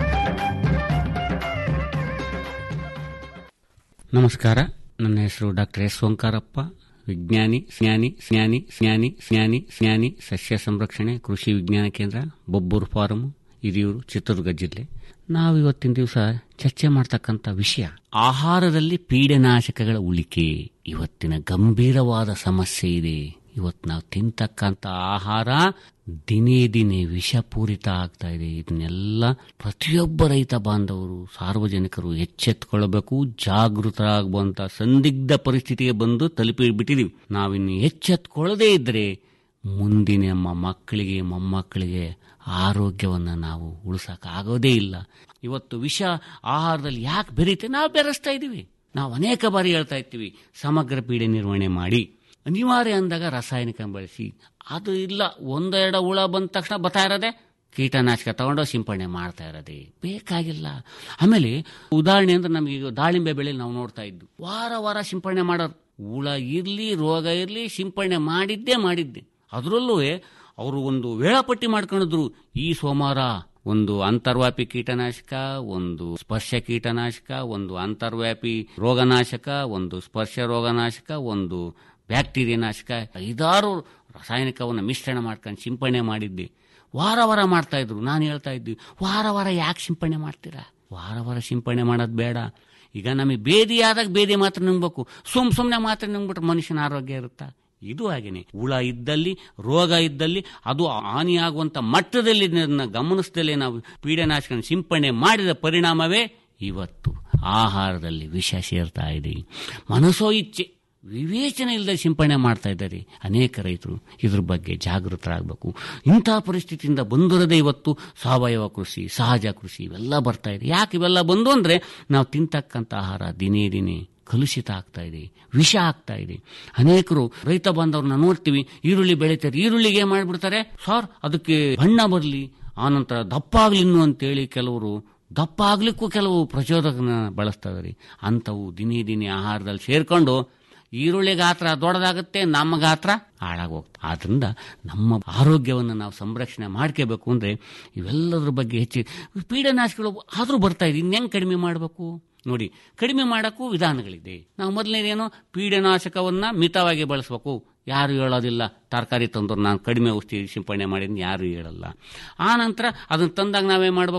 ನಮಸ್ಕಾರ ನನ್ನ ಹೆಸರು ಡಾಕ್ಟರ್ ಎಸ್ ಓಂಕಾರಪ್ಪ ವಿಜ್ಞಾನಿ ಜ್ಞಾನಿ ಜ್ಞಾನಿ ಜ್ಞಾನಿ ಜ್ಞಾನಿ ಜ್ಞಾನಿ ಸಸ್ಯ ಸಂರಕ್ಷಣೆ ಕೃಷಿ ವಿಜ್ಞಾನ ಕೇಂದ್ರ ಬೊಬ್ಬೂರು ಫಾರಂ ಹಿರಿಯೂರು ಚಿತ್ರದುರ್ಗ ಜಿಲ್ಲೆ ನಾವು ಇವತ್ತಿನ ದಿವಸ ಚರ್ಚೆ ಮಾಡ್ತಕ್ಕಂಥ ವಿಷಯ ಆಹಾರದಲ್ಲಿ ಪೀಡನಾಶಕಗಳ ಉಳಿಕೆ ಇವತ್ತಿನ ಗಂಭೀರವಾದ ಸಮಸ್ಯೆ ಇದೆ ಇವತ್ತು ನಾವು ತಿಂತಕ್ಕಂಥ ಆಹಾರ ದಿನೇ ದಿನೇ ವಿಷಪೂರಿತ ಆಗ್ತಾ ಇದೆ ಇದನ್ನೆಲ್ಲ ಪ್ರತಿಯೊಬ್ಬ ರೈತ ಬಾಂಧವರು ಸಾರ್ವಜನಿಕರು ಎಚ್ಚೆತ್ತುಕೊಳ್ಳಬೇಕು ಜಾಗೃತರಾಗುವಂತ ಸಂದಿಗ್ಧ ಪರಿಸ್ಥಿತಿಗೆ ಬಂದು ತಲುಪಿಬಿಟ್ಟಿದೀವಿ ನಾವಿನ್ನು ಎಚ್ಚೆತ್ತುಕೊಳ್ಳದೇ ಇದ್ರೆ ಮುಂದಿನ ನಮ್ಮ ಮಕ್ಕಳಿಗೆ ಮೊಮ್ಮಕ್ಕಳಿಗೆ ಆರೋಗ್ಯವನ್ನು ನಾವು ಉಳಿಸೋಕ್ಕಾಗೋದೇ ಇಲ್ಲ ಇವತ್ತು ವಿಷ ಆಹಾರದಲ್ಲಿ ಯಾಕೆ ಬೆರೀತೆ ನಾವು ಬೆರೆಸ್ತಾ ಇದ್ದೀವಿ ನಾವು ಅನೇಕ ಬಾರಿ ಹೇಳ್ತಾ ಇರ್ತೀವಿ ಸಮಗ್ರ ಪೀಡೆ ನಿರ್ವಹಣೆ ಮಾಡಿ ಅನಿವಾರ್ಯ ಅಂದಾಗ ರಾಸಾಯನಿಕ ಬಳಸಿ ಅದು ಇಲ್ಲ ಒಂದೆರಡು ಹುಳ ಬಂದ ತಕ್ಷಣ ಬರ್ತಾ ಇರೋದೆ ಕೀಟನಾಶಕ ತಗೊಂಡು ಸಿಂಪಡಣೆ ಮಾಡ್ತಾ ಇರೋದೇ ಬೇಕಾಗಿಲ್ಲ ಆಮೇಲೆ ಉದಾಹರಣೆ ಅಂದ್ರೆ ನಮಗೆ ಈಗ ದಾಳಿಂಬೆ ಬೆಳೆ ನಾವು ನೋಡ್ತಾ ಇದ್ದು ವಾರ ವಾರ ಸಿಂಪಡಣೆ ಮಾಡೋರು ಹುಳ ಇರಲಿ ರೋಗ ಇರಲಿ ಸಿಂಪಡಣೆ ಮಾಡಿದ್ದೇ ಮಾಡಿದ್ದೆ ಅದರಲ್ಲೂ ಅವರು ಒಂದು ವೇಳಾಪಟ್ಟಿ ಮಾಡ್ಕೊಂಡಿದ್ರು ಈ ಸೋಮವಾರ ಒಂದು ಅಂತರ್ವ್ಯಾಪಿ ಕೀಟನಾಶಕ ಒಂದು ಸ್ಪರ್ಶ ಕೀಟನಾಶಕ ಒಂದು ಅಂತರ್ವ್ಯಾಪಿ ರೋಗನಾಶಕ ಒಂದು ಸ್ಪರ್ಶ ರೋಗನಾಶಕ ಒಂದು ಬ್ಯಾಕ್ಟೀರಿಯಾ ನಾಶಕ ಐದಾರು ರಾಸಾಯನಿಕವನ್ನು ಮಿಶ್ರಣ ಮಾಡ್ಕೊಂಡು ಸಿಂಪಡಣೆ ಮಾಡಿದ್ದೆ ವಾರ ವಾರ ಮಾಡ್ತಾ ಇದ್ರು ನಾನು ಹೇಳ್ತಾ ಇದ್ವಿ ವಾರ ವಾರ ಯಾಕೆ ಸಿಂಪಡಣೆ ಮಾಡ್ತೀರಾ ವಾರ ವಾರ ಸಿಂಪಡಣೆ ಮಾಡೋದು ಬೇಡ ಈಗ ನಮಗೆ ಬೇದಿ ಆದಾಗ ಬೇದಿ ಮಾತ್ರ ನುಂಗ್ಬೇಕು ಸುಮ್ ಸುಮ್ಮನೆ ಮಾತ್ರ ನುಂಗ್ಬಿಟ್ರೆ ಮನುಷ್ಯನ ಆರೋಗ್ಯ ಇರುತ್ತಾ ಇದು ಹಾಗೇನೆ ಹುಳ ಇದ್ದಲ್ಲಿ ರೋಗ ಇದ್ದಲ್ಲಿ ಅದು ಹಾನಿಯಾಗುವಂತ ಮಟ್ಟದಲ್ಲಿ ಇದನ್ನ ಗಮನಿಸದಲ್ಲೇ ನಾವು ಪೀಡನಾಶಕ ಸಿಂಪಡಣೆ ಮಾಡಿದ ಪರಿಣಾಮವೇ ಇವತ್ತು ಆಹಾರದಲ್ಲಿ ವಿಷ ಸೇರ್ತಾ ಇದೆ ಮನಸ್ಸೋ ಇಚ್ಛೆ ವಿವೇಚನೆ ಇಲ್ಲದೆ ಸಿಂಪಡಣೆ ಮಾಡ್ತಾ ಇದ್ದಾರೆ ಅನೇಕ ರೈತರು ಇದ್ರ ಬಗ್ಗೆ ಜಾಗೃತರಾಗಬೇಕು ಇಂತಹ ಪರಿಸ್ಥಿತಿಯಿಂದ ಬಂದಿರೋದೇ ಇವತ್ತು ಸಾವಯವ ಕೃಷಿ ಸಹಜ ಕೃಷಿ ಇವೆಲ್ಲ ಬರ್ತಾ ಇದೆ ಯಾಕೆ ಇವೆಲ್ಲ ಬಂದು ಅಂದ್ರೆ ನಾವು ತಿಂತಕ್ಕಂಥ ಆಹಾರ ದಿನೇ ದಿನೇ ಕಲುಷಿತ ಆಗ್ತಾ ಇದೆ ವಿಷ ಆಗ್ತಾ ಇದೆ ಅನೇಕರು ರೈತ ಬಾಂಧವ್ರನ್ನ ನೋಡ್ತೀವಿ ಈರುಳ್ಳಿ ಬೆಳೀತಾರೆ ಈರುಳ್ಳಿಗೆ ಏನ್ ಮಾಡ್ಬಿಡ್ತಾರೆ ಸರ್ ಅದಕ್ಕೆ ಬಣ್ಣ ಬರಲಿ ಆನಂತರ ದಪ್ಪ ಆಗ್ಲಿ ಇನ್ನು ಅಂತೇಳಿ ಕೆಲವರು ದಪ್ಪ ಆಗ್ಲಿಕ್ಕೂ ಕೆಲವು ಪ್ರಚೋದಕನ ಬಳಸ್ತಾ ಇದ್ದಾರೆ ಅಂಥವು ದಿನೇ ದಿನೇ ಆಹಾರದಲ್ಲಿ ಸೇರ್ಕೊಂಡು ಈರುಳ್ಳಿ ಗಾತ್ರ ದೊಡ್ಡದಾಗುತ್ತೆ ನಮ್ಮ ಗಾತ್ರ ಹಾಳಾಗೋಗ್ತದೆ ಆದ್ರಿಂದ ನಮ್ಮ ಆರೋಗ್ಯವನ್ನು ನಾವು ಸಂರಕ್ಷಣೆ ಮಾಡ್ಕೋಬೇಕು ಅಂದ್ರೆ ಇವೆಲ್ಲದ್ರ ಬಗ್ಗೆ ಹೆಚ್ಚು ಪೀಡನಾಶಕಗಳು ಆದರೂ ಬರ್ತಾ ಇದೆ ಇನ್ನೆಂಗ್ ಕಡಿಮೆ ಮಾಡಬೇಕು ನೋಡಿ ಕಡಿಮೆ ಮಾಡೋಕ್ಕೂ ವಿಧಾನಗಳಿದೆ ನಾವು ಮೊದಲನೇದೇನು ಪೀಡನಾಶಕವನ್ನ ಮಿತವಾಗಿ ಬಳಸಬೇಕು ಯಾರು ಹೇಳೋದಿಲ್ಲ ತರಕಾರಿ ತಂದ್ರು ನಾನು ಕಡಿಮೆ ಔಷಧಿ ಸಿಂಪಡಣೆ ಮಾಡಿದ್ದೀನಿ ಯಾರು ಹೇಳಲ್ಲ ಆ ನಂತರ ಅದನ್ನ ತಂದಾಗ ನಾವೇನ್ ಮಾಡಬೇಕು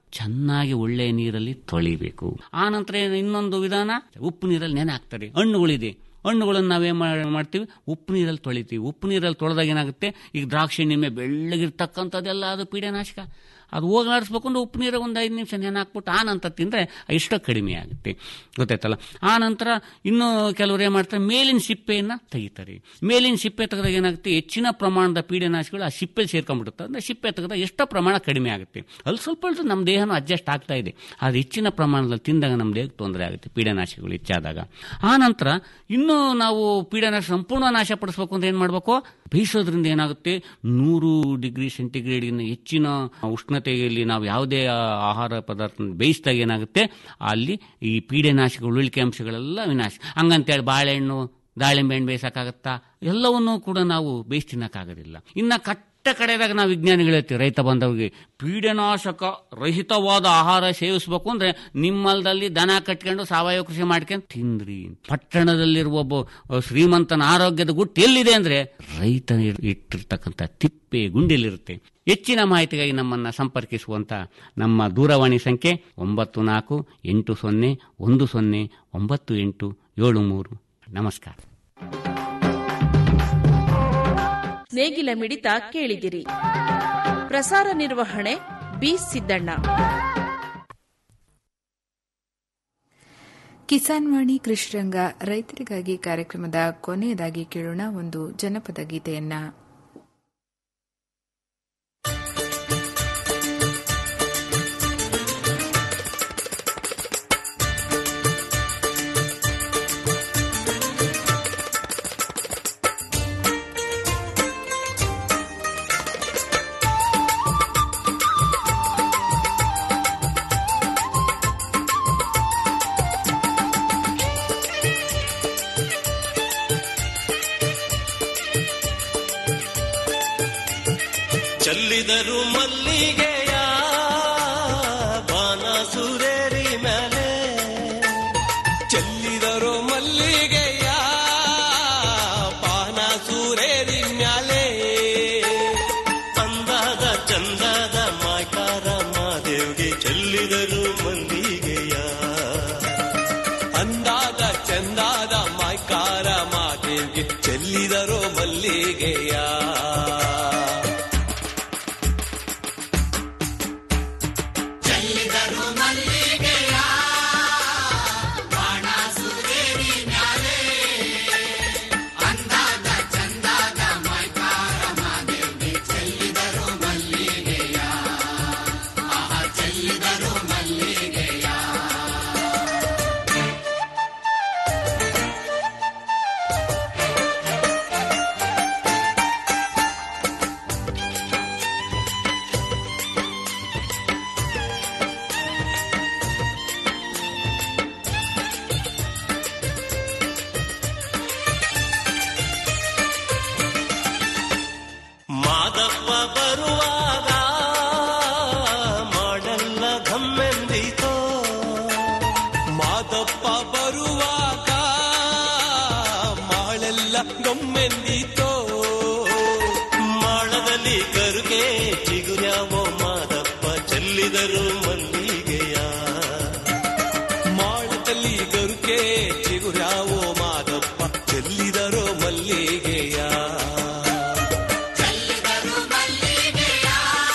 ಚೆನ್ನಾಗಿ ಒಳ್ಳೆಯ ನೀರಲ್ಲಿ ತೊಳಿಬೇಕು ಆ ನಂತರ ಇನ್ನೊಂದು ವಿಧಾನ ಉಪ್ಪು ನೀರಲ್ಲಿ ನೆನೆ ಹಾಕ್ತಾರೆ ಹಣ್ಣುಗಳಿದೆ ಹಣ್ಣುಗಳನ್ನು ನಾವೇನು ಮಾಡ್ತೀವಿ ಉಪ್ಪು ನೀರಲ್ಲಿ ತೊಳಿತೀವಿ ಉಪ್ಪು ನೀರಲ್ಲಿ ತೊಳೆದಾಗ ಏನಾಗುತ್ತೆ ಈಗ ದ್ರಾಕ್ಷಿ ನಿಮ್ಮೆ ಬೆಳ್ಳಗಿರ್ತಕ್ಕಂಥದ್ದೆಲ್ಲ ಅದು ಪೀಡನಾಶಕ ಅದು ಹೋಗ್ಲಾಡಿಸ್ಬೇಕು ಅಂದ್ರೆ ಉಪ್ಪು ನೀರು ಒಂದು ಐದು ನಿಮಿಷ ನೆನೆ ಹಾಕ್ಬಿಟ್ಟು ಆ ನಂತರ ತಿಂದರೆ ಇಷ್ಟ ಕಡಿಮೆ ಆಗುತ್ತೆ ಗೊತ್ತಾಯ್ತಲ್ಲ ಆ ನಂತರ ಇನ್ನು ಕೆಲವರು ಏನು ಮಾಡ್ತಾರೆ ಮೇಲಿನ ಸಿಪ್ಪೆಯನ್ನು ತೆಗಿತಾರೆ ಮೇಲಿನ ಸಿಪ್ಪೆ ತೆಗೆದಾಗ ಏನಾಗುತ್ತೆ ಹೆಚ್ಚಿನ ಪ್ರಮಾಣದ ಪೀಡನಾಶಗಳು ಆ ಸಿಪ್ಪೆ ಸೇರ್ಕೊಂಡ್ಬಿಡುತ್ತೆ ಅಂದರೆ ಸಿಪ್ಪೆ ತೆಗೆದಾಗ ಎಷ್ಟೋ ಪ್ರಮಾಣ ಕಡಿಮೆ ಆಗುತ್ತೆ ಅಲ್ಲಿ ಸ್ವಲ್ಪ ಸ್ವಲ್ಪ ನಮ್ಮ ದೇಹನೂ ಅಡ್ಜಸ್ಟ್ ಆಗ್ತಾ ಇದೆ ಅದು ಹೆಚ್ಚಿನ ಪ್ರಮಾಣದಲ್ಲಿ ತಿಂದಾಗ ನಮ್ಮ ದೇಹಕ್ಕೆ ತೊಂದರೆ ಆಗುತ್ತೆ ಪೀಡನಾಶಗಳು ಹೆಚ್ಚಾದಾಗ ಆ ನಂತರ ಇನ್ನೂ ನಾವು ಪೀಡನಾಶ ಸಂಪೂರ್ಣ ನಾಶಪಡಿಸ್ಬೇಕು ಅಂದ್ರೆ ಏನು ಮಾಡಬೇಕು ಬೇಯಿಸೋದ್ರಿಂದ ಏನಾಗುತ್ತೆ ನೂರು ಡಿಗ್ರಿ ಸೆಂಟಿಗ್ರೇಡ್ಗಿಂತ ಹೆಚ್ಚಿನ ಉಷ್ಣತೆಯಲ್ಲಿ ನಾವು ಯಾವುದೇ ಆಹಾರ ಪದಾರ್ಥ ಬೇಯಿಸಿದಾಗ ಏನಾಗುತ್ತೆ ಅಲ್ಲಿ ಈ ಪೀಡೆನಾಶಕ ಉಳಿಕೆ ಅಂಶಗಳೆಲ್ಲ ವಿನಾಶ ಹಂಗಂತೇಳಿ ಬಾಳೆಹಣ್ಣು ದಾಳಿಂಬೆ ಹಣ್ಣು ಬೇಯಿಸೋಕ್ಕಾಗತ್ತಾ ಎಲ್ಲವನ್ನೂ ಕೂಡ ನಾವು ಬೇಯಿಸಿ ತಿನ್ನೋಕ್ಕಾಗೋದಿಲ್ಲ ಇನ್ನು ಕಟ್ಟ ಕಡೆದಾಗ ನಾವು ವಿಜ್ಞಾನಿಗಳು ಹೇಳ್ತೀವಿ ರೈತ ಬಂದವರಿಗೆ ಪೀಡನಾಶಕ ರಹಿತವಾದ ಆಹಾರ ಸೇವಿಸಬೇಕು ಅಂದ್ರೆ ನಿಮ್ಮಲ್ದಲ್ಲಿ ದನ ಕಟ್ಕೊಂಡು ಸಾವಯವ ಕೃಷಿ ಮಾಡ್ಕೊಂಡು ತಿಂದ್ರಿ ಪಟ್ಟಣದಲ್ಲಿರುವ ಒಬ್ಬ ಶ್ರೀಮಂತನ ಆರೋಗ್ಯದ ಗುಟ್ಟು ಎಲ್ಲಿದೆ ಅಂದ್ರೆ ರೈತ ಇಟ್ಟಿರ್ತಕ್ಕಂಥ ತಿಪ್ಪೆ ಗುಂಡಿಲಿರುತ್ತೆ ಹೆಚ್ಚಿನ ಮಾಹಿತಿಗಾಗಿ ನಮ್ಮನ್ನು ಸಂಪರ್ಕಿಸುವಂತ ನಮ್ಮ ದೂರವಾಣಿ ಸಂಖ್ಯೆ ಒಂಬತ್ತು ನಾಲ್ಕು ಎಂಟು ಸೊನ್ನೆ ಒಂದು ಸೊನ್ನೆ ಒಂಬತ್ತು ಎಂಟು ಏಳು ಮೂರು ನಮಸ್ಕಾರ ನೇಗಿಲ ಮಿಡಿತ ಕೇಳಿದಿರಿ ಪ್ರಸಾರ ನಿರ್ವಹಣೆ ಬಿ ಸಿದ್ದಣ್ಣ ಕಿಸಾನ್ ವಾಣಿ ಕೃಷಿರಂಗ ರೈತರಿಗಾಗಿ ಕಾರ್ಯಕ್ರಮದ ಕೊನೆಯದಾಗಿ ಕೇಳೋಣ ಒಂದು ಜನಪದ ಗೀತೆಯನ್ನ ಚೆಲ್ಲಿದರು ಮಲ್ಲಿಗೆಯ ಬಾನ ಸುರೇರಿ ಮೇಲೆ ಚೆಲ್ಲಿದರು ಮಲ್ಲಿಗೆಯ ಪಾನ ಸುರೇರಿ ಮ್ಯಾಲೆ ಅಂದಾದ ಚಂದಾದ ಮಾಯ್ಕಾರ ಮಾದೇವ್ಗೆ ಚೆಲ್ಲಿದರು ಮಲ್ಲಿಗೆಯ ಅಂದಾದ ಚಂದಾದ ಮಾಯ್ಕಾರ ಮಾದೇವ್ಗೆ ಚೆಲ್ಲಿದರು ಮಲ್ಲಿಗೆಯ ಚೆಲ್ಲಿದರು ಮಲ್ಲಿಗೆಯ ಬಾಣ ಸುರೇರಿ ಮ್ಯಾಲೆ ಅಂದಾದ ಚಂದಾದ ಮೈಕಾರ ಮಾದೇವ್ಗೆ ಚೆಲ್ಲಿದರು ಮಲ್ಲಿಗೆಯ ಆಹ ಚೆಲ್ಲಿದರು ಮಲ್ಲಿಗೆಯ ಮಾದಪ್ಪ ಬರುವಾಗ ಮಾಡಲ್ಲ ಘಮ್ಮೆಂದಿತೋ ಮಾದಪ್ಪ ಬರುವಾಗ ಮಾಳೆಲ್ಲ ಗಮ್ಮೆಂದಿತೋ ಮಾಳದಲ್ಲಿ ಗರುಗೆ ಚಿಗುರ್ಯಾವೋ ಮಾದಪ್ಪ ಚೆಲ್ಲಿದರು ಮಲ್ಲಿಗೆಯ ಮಾಳದಲ್ಲಿ ಗರುಗೆ ಚಿಗುರ್ಯಾವೋ ಮಾದಪ್ಪ ಚೆಲ್ಲಿದರು ಮಲ್ಲಿಗೆಯ ಚೆಲ್ಲಿದರು ಮಲ್ಲಿಗೆಯ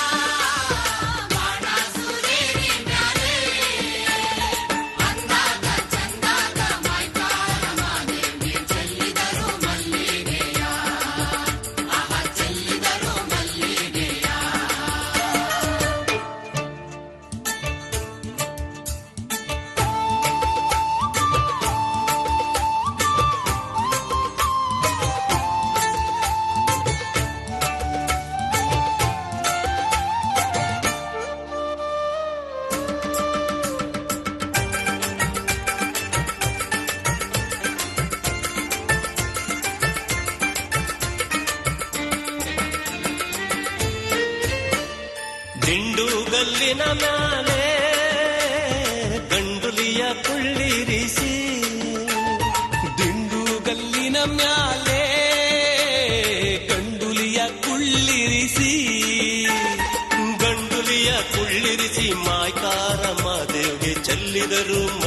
ಬಾಣ ಸುರೇರಿ ಮ್ಯಾಲೆ ಅಂದಾದ ಚಂದಾದ ಮೈಕಾರ ಮಾದೇವ್ಗೆ ಚೆಲ್ಲಿದರು ಮಲ್ಲಿಗೆಯ ಆಹ ಚೆಲ್ಲಿದರು ಮಲ್ಲಿಗೆಯ ದಿಂಡುಗಲ್ಲಿನ ಮ್ಯಾಲೆ ಗಂಡುಲಿಯ ಕುಳ್ಳಿರಿಸಿ ದಿಂಡುಗಲ್ಲಿನ ಮ್ಯಾಲೆ ಗಂಡುಲಿಯ ಕುಳ್ಳಿರಿಸಿ ಗಂಡುಲಿಯ ಕುಳ್ಳಿರಿಸಿ ಮಾಯ್ಕ ರೈತರು